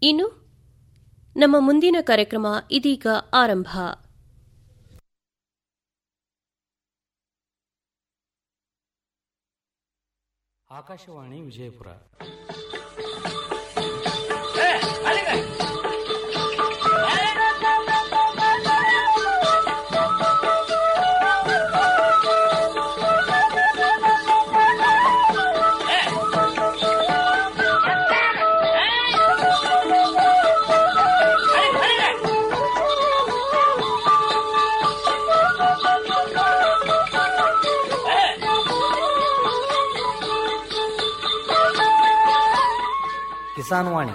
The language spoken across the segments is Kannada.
ಇನ್ನು ನಮ್ಮ ಮುಂದಿನ ಕಾರ್ಯಕ್ರಮ ಇದೀಗ ಆರಂಭ ಆಕಾಶವಾಣಿ ವಿಜಯಪುರ ಕಿಸಾನ್ ವಾಣಿ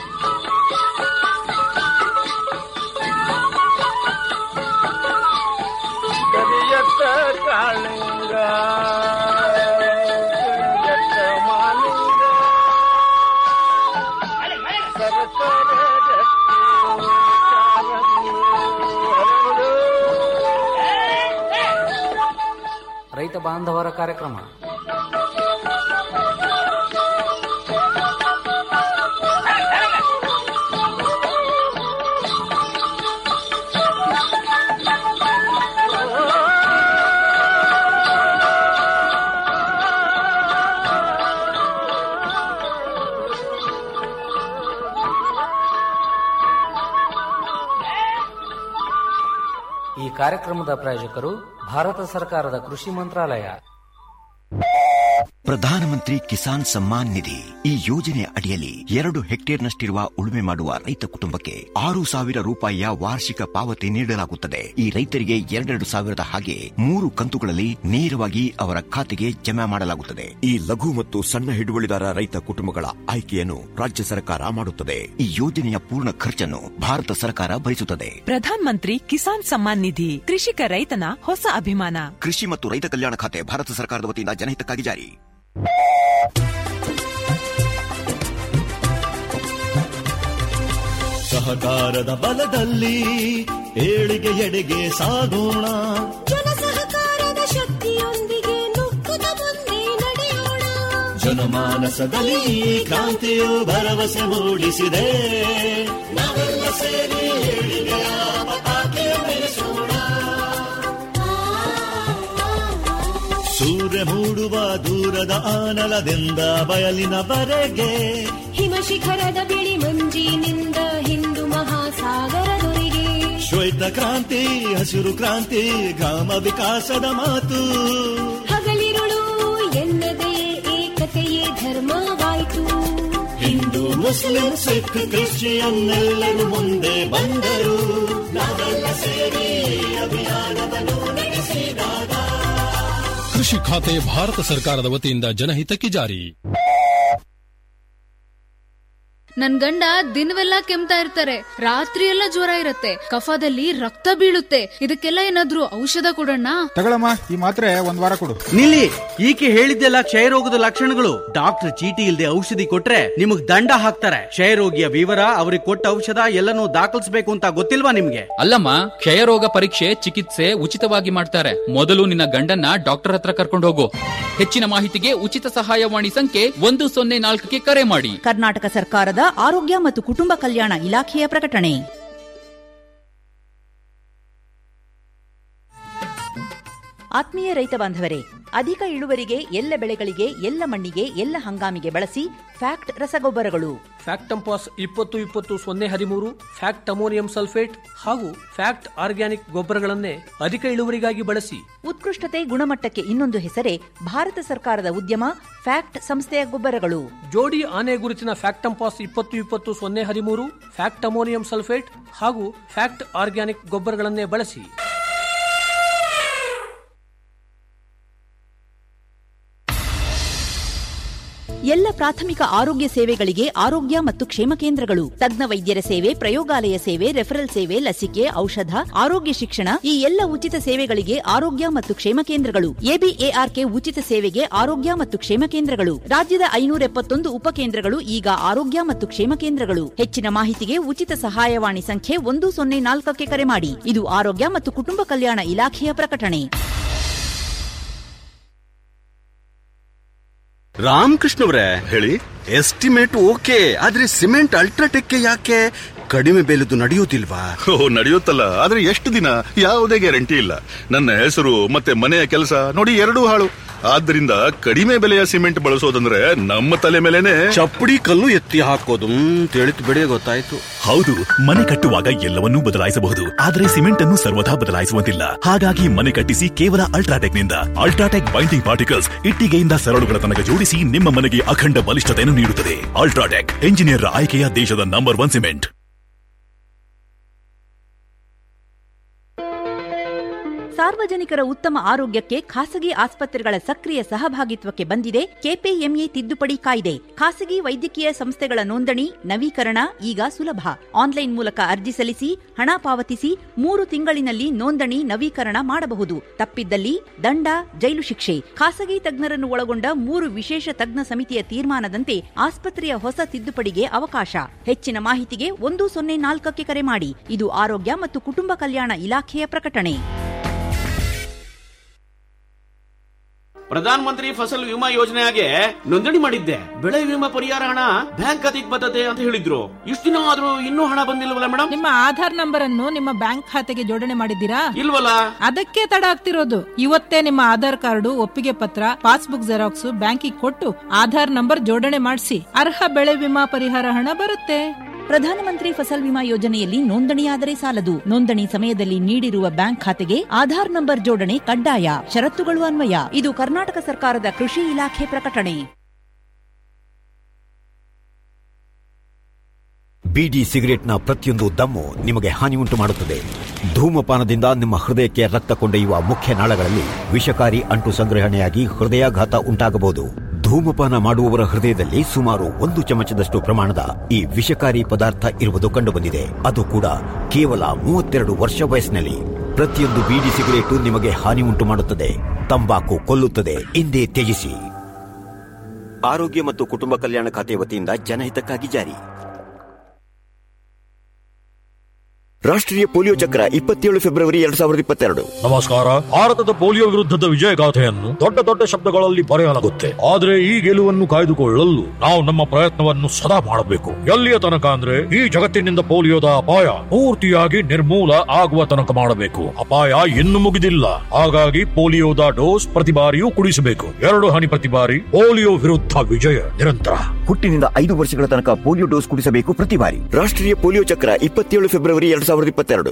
ಕರಿಯತ್ತ ಕಾಳಿಂಗ ಕರಿಯತ್ತ ಮಾಲಿಂಗ ಸರಸರ ರಕ್ತಿ ಕಾರಂಗಿ ಹರಳು. ರೈತ ಬಾಂಧವರ ಕಾರ್ಯಕ್ರಮ ಈ ಕಾರ್ಯಕ್ರಮದ ಪ್ರಾಯೋಜಕರು ಭಾರತ ಸರ್ಕಾರದ ಕೃಷಿ ಮಂತ್ರಾಲಯ ಪ್ರಧಾನಮಂತ್ರಿ ಕಿಸಾನ್ ಸಮ್ಮಾನ್ ನಿಧಿ ಈ ಯೋಜನೆ ಅಡಿಯಲ್ಲಿ ಎರಡು ಹೆಕ್ಟೇರ್ನಷ್ಟಿರುವ ಉಳುಮೆ ಮಾಡುವ ರೈತ ಕುಟುಂಬಕ್ಕೆ ಆರು ಸಾವಿರ ರೂಪಾಯಿಯ ವಾರ್ಷಿಕ ಪಾವತಿ ನೀಡಲಾಗುತ್ತದೆ ಈ ರೈತರಿಗೆ ಎರಡೆರಡು ಸಾವಿರದ ಹಾಗೆ ಮೂರು ಕಂತುಗಳಲ್ಲಿ ನೇರವಾಗಿ ಅವರ ಖಾತೆಗೆ ಜಮಾ ಮಾಡಲಾಗುತ್ತದೆ ಈ ಲಘು ಮತ್ತು ಸಣ್ಣ ಹಿಡುವಳಿದಾರ ರೈತ ಕುಟುಂಬಗಳ ಆಯ್ಕೆಯನ್ನು ರಾಜ್ಯ ಸರ್ಕಾರ ಮಾಡುತ್ತದೆ ಈ ಯೋಜನೆಯ ಪೂರ್ಣ ಖರ್ಚನ್ನು ಭಾರತ ಸರ್ಕಾರ ಭರಿಸುತ್ತದೆ ಪ್ರಧಾನ್ ಮಂತ್ರಿ ಕಿಸಾನ್ ಸಮ್ಮಾನ್ ನಿಧಿ ಕೃಷಿಕ ರೈತನ ಹೊಸ ಅಭಿಮಾನ ಕೃಷಿ ಮತ್ತು ರೈತ ಕಲ್ಯಾಣ ಖಾತೆ ಭಾರತ ಸರ್ಕಾರದ ವತಿಯಿಂದ ಜನಹಿತಕ್ಕಾಗಿ ಜಾರಿ ಸಹಕಾರದ ಬಲದಲ್ಲಿ ಏಳಿಗೆ ಎಡೆಗೆ ಸಾಗೋಣ ಜನ ಸಹಕಾರದ ಶಕ್ತಿಯೊಂದಿಗೆ ನುಗ್ಗುತ್ತ ಮುಂದೆ ನಡೆಯೋಣ ಜನಮಾನಸದಲ್ಲಿ ಈ ಕ್ರಾಂತಿಯು ಭರವಸೆ ಮೂಡಿಸಿದೆ ನಾವೆಲ್ಲ ಸೇರಿ ಏಳಿಗೆಯ ಪತಾಕೆ ಬೆಳೆಸೋಣ ಸೂರ್ಯ ಮೂಡುವ ದೂರದ ಆನಲದಿಂದ ಬಯಲಿನವರೆಗೆ ಹಿಮ ಶಿಖರದ ಬಿಳಿ ಮಂಜಿನಿಂದ ಹಿಂದೂ ಮಹಾಸಾಗರದೊರೆಗೆ ಶ್ವೇತ ಕ್ರಾಂತಿ ಹಸಿರು ಕ್ರಾಂತಿ ಗ್ರಾಮ ವಿಕಾಸದ ಮಾತು ಹಗಲಿರುಳು ಎನ್ನದೇ ಏಕತೆಯೇ ಧರ್ಮವಾಯಿತು ಹಿಂದೂ ಮುಸ್ಲಿಂ ಸಿಖ್ ಕ್ರಿಶ್ಚಿಯನ್ ಎಲ್ಲರೂ ಮುಂದೆ ಬಂದರು ನಾವೆಲ್ಲ ಸೇರಿ ಅಭಿಯಾನವನ್ನು ನಡೆಸಿದಾಗ ಕೃಷಿ ಖಾತೆ ಭಾರತ ಸರ್ಕಾರದ ವತಿಯಿಂದ ಜನಹಿತಕ್ಕೆ ಜಾರಿ ನನ್ ಗಂಡ ದಿನವೆಲ್ಲ ಕೆಮ್ತಾ ಇರ್ತಾರೆ ರಾತ್ರಿ ಎಲ್ಲ ಜ್ವರ ಇರತ್ತೆ ಕಫದಲ್ಲಿ ರಕ್ತ ಬೀಳುತ್ತೆ ಇದಕ್ಕೆಲ್ಲ ಏನಾದ್ರೂ ಔಷಧ ಕೊಡೋಣ ತಗೊಳಮ್ಮ ಈ ಮಾತ್ರೆ ಒಂದ್ ವಾರ ಕೊಡು ನಿಲ್ಲಿ ಈಕೆ ಹೇಳಿದ್ದೆಲ್ಲ ಕ್ಷಯರೋಗದ ಲಕ್ಷಣಗಳು ಡಾಕ್ಟರ್ ಚೀಟಿ ಇಲ್ಲದೆ ಔಷಧಿ ಕೊಟ್ರೆ ನಿಮಗ್ ದಂಡ ಹಾಕ್ತಾರೆ ಕ್ಷಯರೋಗಿಯ ವಿವರ ಅವ್ರಿಗೆ ಕೊಟ್ಟ ಔಷಧ ಎಲ್ಲನೂ ದಾಖಲಿಸಬೇಕು ಅಂತ ಗೊತ್ತಿಲ್ವಾ ನಿಮ್ಗೆ ಅಲ್ಲಮ್ಮ ಕ್ಷಯರೋಗ ಪರೀಕ್ಷೆ ಚಿಕಿತ್ಸೆ ಉಚಿತವಾಗಿ ಮಾಡ್ತಾರೆ ಮೊದಲು ನಿನ್ನ ಗಂಡನ್ನ ಡಾಕ್ಟರ್ ಹತ್ರ ಕರ್ಕೊಂಡು ಹೋಗು ಹೆಚ್ಚಿನ ಮಾಹಿತಿಗೆ ಉಚಿತ ಸಹಾಯವಾಣಿ ಸಂಖ್ಯೆ ಒಂದು ಸೊನ್ನೆ ನಾಲ್ಕಕ್ಕೆ ಕರೆ ಮಾಡಿ ಕರ್ನಾಟಕ ಸರ್ಕಾರದ ಆರೋಗ್ಯ ಮತ್ತು ಕುಟುಂಬ ಕಲ್ಯಾಣ ಇಲಾಖೆಯ ಪ್ರಕಟಣೆ ಆತ್ಮೀಯ ರೈತ ಬಾಂಧವರೇ ಅಧಿಕ ಇಳುವರಿಗೆ ಎಲ್ಲ ಬೆಳೆಗಳಿಗೆ ಎಲ್ಲ ಮಣ್ಣಿಗೆ ಎಲ್ಲ ಹಂಗಾಮಿಗೆ ಬಳಸಿ ಫ್ಯಾಕ್ಟ್ ರಸಗೊಬ್ಬರಗಳು ಫ್ಯಾಕ್ಟ್ ಟಂಪಾಸ್ ಇಪ್ಪತ್ತು ಇಪ್ಪತ್ತು ಸೊನ್ನೆ ಹದಿಮೂರು ಫ್ಯಾಕ್ಟ್ ಅಮೋನಿಯಂ ಸಲ್ಫೇಟ್ ಹಾಗೂ ಫ್ಯಾಕ್ಟ್ ಆರ್ಗ್ಯಾನಿಕ್ ಗೊಬ್ಬರಗಳನ್ನೇ ಅಧಿಕ ಇಳುವರಿಗಾಗಿ ಬಳಸಿ ಉತ್ಕೃಷ್ಟತೆ ಗುಣಮಟ್ಟಕ್ಕೆ ಇನ್ನೊಂದು ಹೆಸರೇ ಭಾರತ ಸರ್ಕಾರದ ಉದ್ಯಮ ಫ್ಯಾಕ್ಟ್ ಸಂಸ್ಥೆಯ ಗೊಬ್ಬರಗಳು ಜೋಡಿ ಆನೆ ಗುರುತಿನ ಫ್ಯಾಕ್ಟ್ ಟಂಪಾಸ್ ಇಪ್ಪತ್ತು ಇಪ್ಪತ್ತು ಸೊನ್ನೆ ಹದಿಮೂರು ಫ್ಯಾಕ್ಟ್ ಅಮೋನಿಯಂ ಸಲ್ಫೇಟ್ ಹಾಗೂ ಫ್ಯಾಕ್ಟ್ ಆರ್ಗ್ಯಾನಿಕ್ ಗೊಬ್ಬರಗಳನ್ನೇ ಬಳಸಿ ಎಲ್ಲ ಪ್ರಾಥಮಿಕ ಆರೋಗ್ಯ ಸೇವೆಗಳಿಗೆ ಆರೋಗ್ಯ ಮತ್ತು ಕ್ಷೇಮ ಕೇಂದ್ರಗಳು ತಜ್ಞ ವೈದ್ಯರ ಸೇವೆ ಪ್ರಯೋಗಾಲಯ ಸೇವೆ ರೆಫರಲ್ ಸೇವೆ ಲಸಿಕೆ ಔಷಧ ಆರೋಗ್ಯ ಶಿಕ್ಷಣ ಈ ಎಲ್ಲ ಉಚಿತ ಸೇವೆಗಳಿಗೆ ಆರೋಗ್ಯ ಮತ್ತು ಕ್ಷೇಮ ಕೇಂದ್ರಗಳು ಎಬಿಎಆರ್ಕೆ ಉಚಿತ ಸೇವೆಗೆ ಆರೋಗ್ಯ ಮತ್ತು ಕ್ಷೇಮ ಕೇಂದ್ರಗಳು ರಾಜ್ಯದ ಐನೂರ ಎಪ್ಪತ್ತೊಂದು ಉಪಕೇಂದ್ರಗಳು ಈಗ ಆರೋಗ್ಯ ಮತ್ತು ಕ್ಷೇಮ ಕೇಂದ್ರಗಳು ಹೆಚ್ಚಿನ ಮಾಹಿತಿಗೆ ಉಚಿತ ಸಹಾಯವಾಣಿ ಸಂಖ್ಯೆ ಒಂದು ಸೊನ್ನೆ ನಾಲ್ಕಕ್ಕೆ ಕರೆ ಮಾಡಿ ಇದು ಆರೋಗ್ಯ ಮತ್ತು ಕುಟುಂಬ ಕಲ್ಯಾಣ ಇಲಾಖೆಯ ಪ್ರಕಟಣೆ ರಾಮಕೃಷ್ಣ ಅವರೇ ಹೇಳಿ ಎಸ್ಟಿಮೇಟ್ ಓಕೆ ಆದ್ರೆ ಸಿಮೆಂಟ್ ಅಲ್ಟ್ರಾಟೆಕ್ ಯಾಕೆ ಕಡಿಮೆ ಬೆಲೆದು ನಡೆಯೋದಿಲ್ವಾ ಓ ನಡೆಯುತ್ತಲ್ಲ ಆದ್ರೆ ಎಷ್ಟು ದಿನ ಯಾವುದೇ ಗ್ಯಾರಂಟಿ ಇಲ್ಲ ನನ್ನ ಹೆಸರು ಮತ್ತೆ ಮನೆಯ ಕೆಲಸ ನೋಡಿ ಎರಡೂ ಹಾಳು ಆದ್ದರಿಂದ ಕಡಿಮೆ ಬೆಲೆಯ ಸಿಮೆಂಟ್ ಬಳಸೋದಂದ್ರೆ ನಮ್ಮ ತಲೆ ಮೇಲೆನೆ ಚಪ್ಪಡಿ ಕಲ್ಲು ಎತ್ತಿ ಹಾಕೋದು ತಿಳಿತು ಬಿಡಿ ಗೊತ್ತಾಯ್ತು ಹೌದು ಮನೆ ಕಟ್ಟುವಾಗ ಎಲ್ಲವನ್ನೂ ಬದಲಾಯಿಸಬಹುದು ಆದರೆ ಸಿಮೆಂಟ್ ಅನ್ನು ಸರ್ವದಾ ಬದಲಾಯಿಸುವಂತಿಲ್ಲ ಹಾಗಾಗಿ ಮನೆ ಕಟ್ಟಿಸಿ ಕೇವಲ ಅಲ್ಟ್ರಾಟೆಕ್ ನಿಂದ ಅಲ್ಟ್ರಾಟೆಕ್ ಬೈಂಡಿಂಗ್ ಪಾರ್ಟಿಕಲ್ಸ್ ಇಟ್ಟಿಗೆಯಿಂದ ಸರಳುಗಳ ತನಕ ಜೋಡಿಸಿ ನಿಮ್ಮ ಮನೆಗೆ ಅಖಂಡ ಬಲಿಷ್ಠತೆಯನ್ನು ನೀಡುತ್ತದೆ ಅಲ್ಟ್ರಾಟೆಕ್ ಎಂಜಿನಿಯರ್ ಆಯ್ಕೆಯ ದೇಶದ ನಂಬರ್ ಒನ್ ಸಿಮೆಂಟ್ ಸಾರ್ವಜನಿಕರ ಉತ್ತಮ ಆರೋಗ್ಯಕ್ಕೆ ಖಾಸಗಿ ಆಸ್ಪತ್ರೆಗಳ ಸಕ್ರಿಯ ಸಹಭಾಗಿತ್ವಕ್ಕೆ ಬಂದಿದೆ ಕೆಪಿಎಂಇ ತಿದ್ದುಪಡಿ ಕಾಯ್ದೆ ಖಾಸಗಿ ವೈದ್ಯಕೀಯ ಸಂಸ್ಥೆಗಳ ನೋಂದಣಿ ನವೀಕರಣ ಈಗ ಸುಲಭ ಆನ್ಲೈನ್ ಮೂಲಕ ಅರ್ಜಿ ಸಲ್ಲಿಸಿ ಹಣ ಪಾವತಿಸಿ ಮೂರು ತಿಂಗಳಿನಲ್ಲಿ ನೋಂದಣಿ ನವೀಕರಣ ಮಾಡಬಹುದು ತಪ್ಪಿದ್ದಲ್ಲಿ ದಂಡ ಜೈಲು ಶಿಕ್ಷೆ ಖಾಸಗಿ ತಜ್ಞರನ್ನು ಒಳಗೊಂಡ ಮೂರು ವಿಶೇಷ ತಜ್ಞ ಸಮಿತಿಯ ತೀರ್ಮಾನದಂತೆ ಆಸ್ಪತ್ರೆಯ ಹೊಸ ತಿದ್ದುಪಡಿಗೆ ಅವಕಾಶ ಹೆಚ್ಚಿನ ಮಾಹಿತಿಗೆ ಒಂದು ಸೊನ್ನೆ ನಾಲ್ಕಕ್ಕೆ ಕರೆ ಮಾಡಿ ಇದು ಆರೋಗ್ಯ ಮತ್ತು ಕುಟುಂಬ ಕಲ್ಯಾಣ ಇಲಾಖೆಯ ಪ್ರಕಟಣೆ ಪ್ರಧಾನ ಮಂತ್ರಿ ಫಸಲ್ ವಿಮಾ ಯೋಜನೆಗೆ ನೋಂದಣಿ ಮಾಡಿದ್ದೆ ಬೆಳೆ ವಿಮಾ ಪರಿಹಾರ ಹಣ ಬ್ಯಾಂಕ್ ಖಾತೆಗೆ ಬರ್ತದೆ ಅಂತ ಹೇಳಿದ್ರು ಇಷ್ಟು ದಿನ ಆದ್ರೂ ಇನ್ನೂ ಹಣ ಬಂದಿಲ್ವಲ್ಲ ಮೇಡಮ್ ನಿಮ್ಮ ಆಧಾರ್ ನಂಬರ್ ಅನ್ನು ನಿಮ್ಮ ಬ್ಯಾಂಕ್ ಖಾತೆಗೆ ಜೋಡಣೆ ಮಾಡಿದ್ದೀರಾ ಇಲ್ವಲ್ಲ ಅದಕ್ಕೆ ತಡ ಆಗ್ತಿರೋದು ಇವತ್ತೇ ನಿಮ್ಮ ಆಧಾರ್ ಕಾರ್ಡು ಒಪ್ಪಿಗೆ ಪತ್ರ ಪಾಸ್ಬುಕ್ ಜೆರಾಕ್ಸ್ ಬ್ಯಾಂಕಿಗೆ ಕೊಟ್ಟು ಆಧಾರ್ ನಂಬರ್ ಜೋಡಣೆ ಮಾಡಿಸಿ ಅರ್ಹ ಬೆಳೆ ವಿಮಾ ಪರಿಹಾರ ಹಣ ಬರುತ್ತೆ ಪ್ರಧಾನಮಂತ್ರಿ ಫಸಲ್ ವಿಮಾ ಯೋಜನೆಯಲ್ಲಿ ನೋಂದಣಿಯಾದರೆ ಸಾಲದು ನೋಂದಣಿ ಸಮಯದಲ್ಲಿ ನೀಡಿರುವ ಬ್ಯಾಂಕ್ ಖಾತೆಗೆ ಆಧಾರ್ ನಂಬರ್ ಜೋಡಣೆ ಕಡ್ಡಾಯ ಷರತ್ತುಗಳು ಅನ್ವಯ ಇದು ಕರ್ನಾಟಕ ಸರ್ಕಾರದ ಕೃಷಿ ಇಲಾಖೆ ಪ್ರಕಟಣೆ ಬಿಡಿ ಸಿಗರೆಟ್ನ ಪ್ರತಿಯೊಂದು ದಮ್ಮು ನಿಮಗೆ ಹಾನಿ ಉಂಟು ಮಾಡುತ್ತದೆ ಧೂಮಪಾನದಿಂದ ನಿಮ್ಮ ಹೃದಯಕ್ಕೆ ರಕ್ತ ಕೊಂಡೊಯ್ಯುವ ಮುಖ್ಯ ನಾಳಗಳಲ್ಲಿ ವಿಷಕಾರಿ ಅಂಟು ಸಂಗ್ರಹಣೆಯಾಗಿ ಹೃದಯಾಘಾತ ಉಂಟಾಗಬಹುದು ಧೂಮಪಾನ ಮಾಡುವವರ ಹೃದಯದಲ್ಲಿ ಸುಮಾರು ಒಂದು ಚಮಚದಷ್ಟು ಪ್ರಮಾಣದ ಈ ವಿಷಕಾರಿ ಪದಾರ್ಥ ಇರುವುದು ಕಂಡುಬಂದಿದೆ ಅದು ಕೂಡ ಕೇವಲ ಮೂವತ್ತೆರಡು ವರ್ಷ ವಯಸ್ಸಿನಲ್ಲಿ ಪ್ರತಿಯೊಂದು ಬೀಡಿ ಸಿಗರೇಟು ನಿಮಗೆ ಹಾನಿ ಉಂಟು ಮಾಡುತ್ತದೆ ತಂಬಾಕು ಕೊಲ್ಲುತ್ತದೆ ಹಿಂದೆ ತ್ಯಜಿಸಿ ಆರೋಗ್ಯ ಮತ್ತು ಕುಟುಂಬ ಕಲ್ಯಾಣ ಖಾತೆ ವತಿಯಿಂದ ಜನಹಿತಕ್ಕಾಗಿ ಜಾರಿ ರಾಷ್ಟ್ರೀಯ ಪೋಲಿಯೋ ಚಕ್ರ ಇಪ್ಪತ್ತೇಳು ಫೆಬ್ರವರಿ ಎರಡ್ ಸಾವಿರದ ಇಪ್ಪತ್ತೆರಡು ನಮಸ್ಕಾರ ಭಾರತದ ಪೋಲಿಯೋ ವಿರುದ್ಧದ ವಿಜಯಗಾಥೆಯನ್ನು ದೊಡ್ಡ ದೊಡ್ಡ ಶಬ್ದಗಳಲ್ಲಿ ಬರೆಯಲಾಗುತ್ತೆ ಆದ್ರೆ ಈ ಗೆಲುವನ್ನು ಕಾಯ್ದುಕೊಳ್ಳಲು ನಾವು ನಮ್ಮ ಪ್ರಯತ್ನವನ್ನು ಸದಾ ಮಾಡಬೇಕು ಎಲ್ಲಿಯ ತನಕ ಅಂದ್ರೆ ಈ ಜಗತ್ತಿನಿಂದ ಪೋಲಿಯೋದ ಅಪಾಯ ಪೂರ್ತಿಯಾಗಿ ನಿರ್ಮೂಲ ಆಗುವ ತನಕ ಮಾಡಬೇಕು ಅಪಾಯ ಇನ್ನು ಮುಗಿದಿಲ್ಲ ಹಾಗಾಗಿ ಪೋಲಿಯೋದ ಡೋಸ್ ಪ್ರತಿ ಬಾರಿಯೂ ಕುಡಿಸಬೇಕು ಎರಡು ಹನಿ ಪ್ರತಿ ಬಾರಿ ಪೋಲಿಯೋ ವಿರುದ್ಧ ವಿಜಯ ನಿರಂತರ ಹುಟ್ಟಿನಿಂದ ಐದು ವರ್ಷಗಳ ತನಕ ಪೋಲಿಯೋ ಡೋಸ್ ಕುಡಿಸಬೇಕು ಪ್ರತಿ ಬಾರಿ ರಾಷ್ಟ್ರೀಯ ಪೋಲಿಯೋ ಚಕ್ರ ಇಪ್ಪತ್ತೇಳು ಫೆಬ್ರವರಿ ಎರಡ್ ಸಾವಿರದ ಇಪ್ಪತ್ತೆರಡು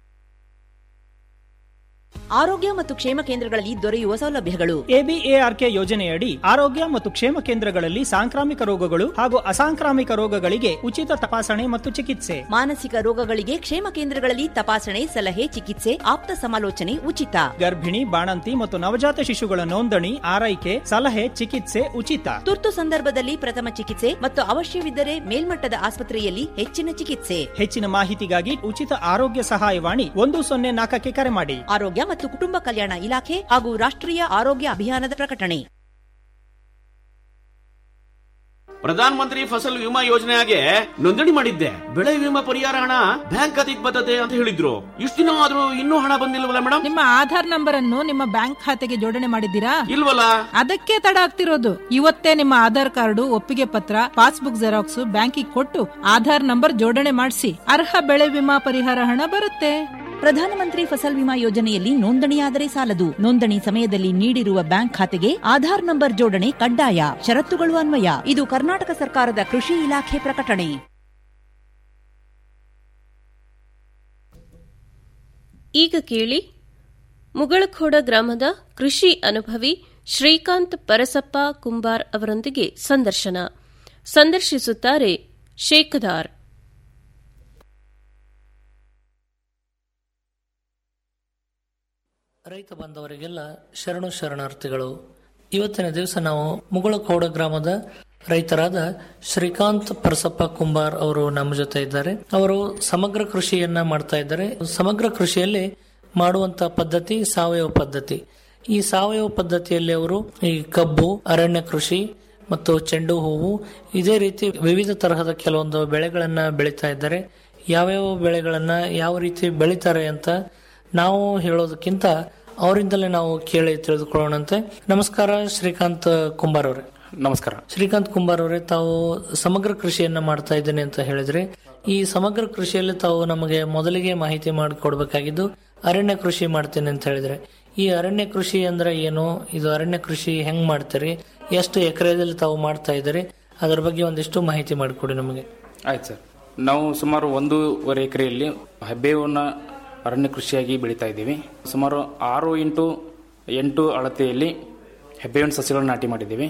ಆರೋಗ್ಯ ಮತ್ತು ಕ್ಷೇಮ ಕೇಂದ್ರಗಳಲ್ಲಿ ದೊರೆಯುವ ಸೌಲಭ್ಯಗಳು ಎಬಿಎಆರ್ಕೆ ಯೋಜನೆಯಡಿ ಆರೋಗ್ಯ ಮತ್ತು ಕ್ಷೇಮ ಕೇಂದ್ರಗಳಲ್ಲಿ ಸಾಂಕ್ರಾಮಿಕ ರೋಗಗಳು ಹಾಗೂ ಅಸಾಂಕ್ರಾಮಿಕ ರೋಗಗಳಿಗೆ ಉಚಿತ ತಪಾಸಣೆ ಮತ್ತು ಚಿಕಿತ್ಸೆ ಮಾನಸಿಕ ರೋಗಗಳಿಗೆ ಕ್ಷೇಮ ಕೇಂದ್ರಗಳಲ್ಲಿ ತಪಾಸಣೆ ಸಲಹೆ ಚಿಕಿತ್ಸೆ ಆಪ್ತ ಸಮಾಲೋಚನೆ ಉಚಿತ ಗರ್ಭಿಣಿ ಬಾಣಂತಿ ಮತ್ತು ನವಜಾತ ಶಿಶುಗಳ ನೋಂದಣಿ ಆರೈಕೆ ಸಲಹೆ ಚಿಕಿತ್ಸೆ ಉಚಿತ ತುರ್ತು ಸಂದರ್ಭದಲ್ಲಿ ಪ್ರಥಮ ಚಿಕಿತ್ಸೆ ಮತ್ತು ಅವಶ್ಯವಿದ್ದರೆ ಮೇಲ್ಮಟ್ಟದ ಆಸ್ಪತ್ರೆಯಲ್ಲಿ ಹೆಚ್ಚಿನ ಚಿಕಿತ್ಸೆ ಹೆಚ್ಚಿನ ಮಾಹಿತಿಗಾಗಿ ಉಚಿತ ಆರೋಗ್ಯ ಸಹಾಯವಾಣಿ ಒಂದು ಸೊನ್ನೆ ನಾಲ್ಕಕ್ಕೆ ಕರೆ ಮಾಡಿ ಆರೋಗ್ಯ ಮತ್ತು ಕುಟುಂಬ ಕಲ್ಯಾಣ ಇಲಾಖೆ ಹಾಗೂ ರಾಷ್ಟ್ರೀಯ ಆರೋಗ್ಯ ಅಭಿಯಾನದ ಪ್ರಕಟಣೆ ಪ್ರಧಾನ ಮಂತ್ರಿ ಫಸಲ್ ವಿಮಾ ಯೋಜನೆಗೆ ನೋಂದಣಿ ಮಾಡಿದ್ದೆ ಬೆಳೆ ವಿಮಾ ಪರಿಹಾರ ಹಣ ಬ್ಯಾಂಕ್ ಖಾತೆಗೆ ಬರ್ತದೆ ಅಂತ ಹೇಳಿದ್ರು ಇಷ್ಟು ದಿನ ಆದ್ರೂ ಇನ್ನೂ ಹಣ ಬಂದಿಲ್ವಲ್ಲ ಮೇಡಮ್ ನಿಮ್ಮ ಆಧಾರ್ ನಂಬರ್ ಅನ್ನು ನಿಮ್ಮ ಬ್ಯಾಂಕ್ ಖಾತೆಗೆ ಜೋಡಣೆ ಮಾಡಿದ್ದೀರಾ ಇಲ್ವಲ್ಲ ಅದಕ್ಕೆ ತಡ ಆಗ್ತಿರೋದು ಇವತ್ತೇ ನಿಮ್ಮ ಆಧಾರ್ ಕಾರ್ಡು ಒಪ್ಪಿಗೆ ಪತ್ರ ಪಾಸ್ಬುಕ್ ಜೆರಾಕ್ಸ್ ಬ್ಯಾಂಕಿಗೆ ಕೊಟ್ಟು ಆಧಾರ್ ನಂಬರ್ ಜೋಡಣೆ ಮಾಡಿಸಿ ಅರ್ಹ ಬೆಳೆ ವಿಮಾ ಪರಿಹಾರ ಹಣ ಬರುತ್ತೆ ಪ್ರಧಾನಮಂತ್ರಿ ಫಸಲ್ ವಿಮಾ ಯೋಜನೆಯಲ್ಲಿ ನೋಂದಣಿಯಾದರೆ ಸಾಲದು ನೋಂದಣಿ ಸಮಯದಲ್ಲಿ ನೀಡಿರುವ ಬ್ಯಾಂಕ್ ಖಾತೆಗೆ ಆಧಾರ್ ನಂಬರ್ ಜೋಡಣೆ ಕಡ್ಡಾಯ ಷರತ್ತುಗಳು ಅನ್ವಯ ಇದು ಕರ್ನಾಟಕ ಸರ್ಕಾರದ ಕೃಷಿ ಇಲಾಖೆ ಪ್ರಕಟಣೆ ಈಗ ಕೇಳಿ ಮುಗಳಖೋಡ ಗ್ರಾಮದ ಕೃಷಿ ಅನುಭವಿ ಶ್ರೀಕಾಂತ್ ಪರಸಪ್ಪ ಕುಂಬಾರ್ ಅವರೊಂದಿಗೆ ಸಂದರ್ಶನ ಸಂದರ್ಶಿಸುತ್ತಾರೆ ಶೇಖದಾರ್ ರೈತ ಬಾಂಧವರಿಗೆಲ್ಲ ಶರಣು ಶರಣಾರ್ಥಿಗಳು ಇವತ್ತಿನ ದಿವಸ ನಾವು ಮುಗಳಖೋಡ ಗ್ರಾಮದ ರೈತರಾದ ಶ್ರೀಕಾಂತ್ ಪರಸಪ್ಪ ಕುಂಬಾರ್ ಅವರು ನಮ್ಮ ಜೊತೆ ಇದ್ದಾರೆ ಅವರು ಸಮಗ್ರ ಕೃಷಿಯನ್ನ ಮಾಡ್ತಾ ಇದ್ದಾರೆ ಸಮಗ್ರ ಕೃಷಿಯಲ್ಲಿ ಮಾಡುವಂತ ಪದ್ಧತಿ ಸಾವಯವ ಪದ್ಧತಿ ಈ ಸಾವಯವ ಪದ್ಧತಿಯಲ್ಲಿ ಅವರು ಈ ಕಬ್ಬು ಅರಣ್ಯ ಕೃಷಿ ಮತ್ತು ಚೆಂಡು ಹೂವು ಇದೇ ರೀತಿ ವಿವಿಧ ತರಹದ ಕೆಲವೊಂದು ಬೆಳೆಗಳನ್ನ ಬೆಳೀತಾ ಇದ್ದಾರೆ ಯಾವ್ಯಾವ ಬೆಳೆಗಳನ್ನ ಯಾವ ರೀತಿ ಬೆಳೀತಾರೆ ಅಂತ ನಾವು ಹೇಳೋದಕ್ಕಿಂತ ಅವರಿಂದಲೇ ನಾವು ಕೇಳಿ ತಿಳಿದುಕೊಳ್ಳೋಣಂತೆ ನಮಸ್ಕಾರ ಶ್ರೀಕಾಂತ್ ಕುಂಬಾರ್ ಅವರೇ ನಮಸ್ಕಾರ ಶ್ರೀಕಾಂತ್ ಕುಂಬಾರ್ ಅವರೇ ತಾವು ಸಮಗ್ರ ಕೃಷಿಯನ್ನ ಮಾಡ್ತಾ ಇದ್ದೇನೆ ಅಂತ ಹೇಳಿದ್ರಿ ಈ ಸಮಗ್ರ ಕೃಷಿಯಲ್ಲಿ ತಾವು ನಮಗೆ ಮೊದಲಿಗೆ ಮಾಹಿತಿ ಮಾಡಿಕೊಡ್ಬೇಕಾಗಿದ್ದು ಅರಣ್ಯ ಕೃಷಿ ಮಾಡ್ತೇನೆ ಅಂತ ಹೇಳಿದ್ರೆ ಈ ಅರಣ್ಯ ಕೃಷಿ ಅಂದ್ರೆ ಏನು ಇದು ಅರಣ್ಯ ಕೃಷಿ ಹೆಂಗ್ ಮಾಡ್ತೀರಿ ಎಷ್ಟು ಎಕರೆದಲ್ಲಿ ತಾವು ಮಾಡ್ತಾ ಇದ್ದೀರಿ ಅದರ ಬಗ್ಗೆ ಒಂದಿಷ್ಟು ಮಾಹಿತಿ ಮಾಡಿಕೊಡಿ ನಮಗೆ ಆಯ್ತು ಸರ್ ನಾವು ಸುಮಾರು ಒಂದೂವರೆ ಎಕರೆಯಲ್ಲಿ ಹೆಬ್ಬೇವನ್ನ ಅರಣ್ಯ ಕೃಷಿಯಾಗಿ ಬೆಳೀತಾ ಇದ್ದೀವಿ ಸುಮಾರು ಆರು ಇಂಟು ಎಂಟು ಅಳತೆಯಲ್ಲಿ ಹೆಬ್ಬೇವಿನ ಸಸ್ಯಗಳನ್ನು ನಾಟಿ ಮಾಡಿದ್ದೀವಿ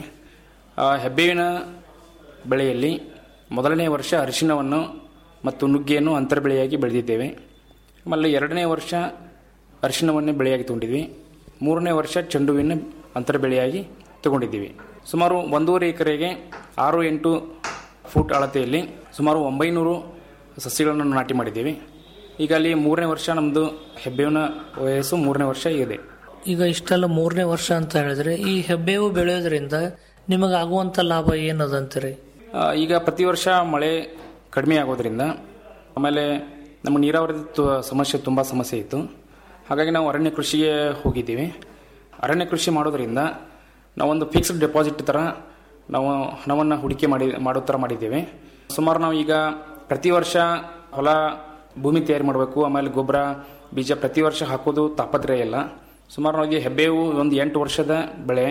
ಆ ಹೆಬ್ಬೇವಿನ ಬೆಳೆಯಲ್ಲಿ ಮೊದಲನೇ ವರ್ಷ ಅರಿಶಿಣವನ್ನು ಮತ್ತು ನುಗ್ಗೆಯನ್ನು ಅಂತರ ಬೆಳೆಯಾಗಿ ಬೆಳೆದಿದ್ದೇವೆ ಆಮೇಲೆ ಎರಡನೇ ವರ್ಷ ಅರಿಶಿಣವನ್ನೇ ಬೆಳೆಯಾಗಿ ತಗೊಂಡಿದ್ವಿ ಮೂರನೇ ವರ್ಷ ಚೆಂಡುವಿನ ಅಂತರ ಬೆಳೆಯಾಗಿ ತಗೊಂಡಿದ್ದೀವಿ ಸುಮಾರು ಒಂದೂವರೆ ಎಕರೆಗೆ ಆರು ಎಂಟು ಫುಟ್ ಅಳತೆಯಲ್ಲಿ ಸುಮಾರು ಒಂಬೈನೂರು ಸಸ್ಯಗಳನ್ನು ನಾಟಿ ಮಾಡಿದ್ದೀವಿ ಈಗ ಅಲ್ಲಿ ಮೂರನೇ ವರ್ಷ ನಮ್ಮದು ಹೆಬ್ಬೇವಿನ ವಯಸ್ಸು ಮೂರನೇ ವರ್ಷ ಇದೆ ಈಗ ಇಷ್ಟೆಲ್ಲ ಮೂರನೇ ವರ್ಷ ಅಂತ ಹೇಳಿದ್ರೆ ಈ ಹೆಬ್ಬೇವು ಬೆಳೆಯೋದ್ರಿಂದ ನಿಮಗೆ ಆಗುವಂತ ಲಾಭ ಏನದಂತೀರಿ ಆ, ಈಗ ಪ್ರತಿ ವರ್ಷ ಮಳೆ ಕಡಿಮೆ ಆಗೋದ್ರಿಂದ ಆಮೇಲೆ ನಮ್ಮ ನೀರಾವರಿ ತು- ಸಮಸ್ಯೆ ತುಂಬ ಸಮಸ್ಯೆ ಇತ್ತು ಹಾಗಾಗಿ ನಾವು ಅರಣ್ಯ ಕೃಷಿಗೆ ಹೋಗಿದ್ದೀವಿ ಅರಣ್ಯ ಕೃಷಿ ಮಾಡೋದ್ರಿಂದ ನಾವೊಂದು ಫಿಕ್ಸ್ಡ್ ಡೆಪಾಸಿಟ್ ಥರ ನಾವು ಹಣವನ್ನು ಹೂಡಿಕೆ ಮಾಡಿ ಮಾಡೋ ಥರ ಮಾಡಿದ್ದೇವೆ ಸುಮಾರು ನಾವು ಈಗ ಪ್ರತಿ ವರ್ಷ ಹೊಲ ಭೂಮಿ ತಯಾರು ಮಾಡಬೇಕು ಆಮೇಲೆ ಗೊಬ್ಬರ ಬೀಜ ಪ್ರತಿ ವರ್ಷ ಹಾಕೋದು ತಾಪತ್ರೆ ಇಲ್ಲ ಸುಮಾರು ನಮಗೆ ಹೆಬ್ಬೇವು ಒಂದು ಎಂಟು ವರ್ಷದ ಬೆಳೆ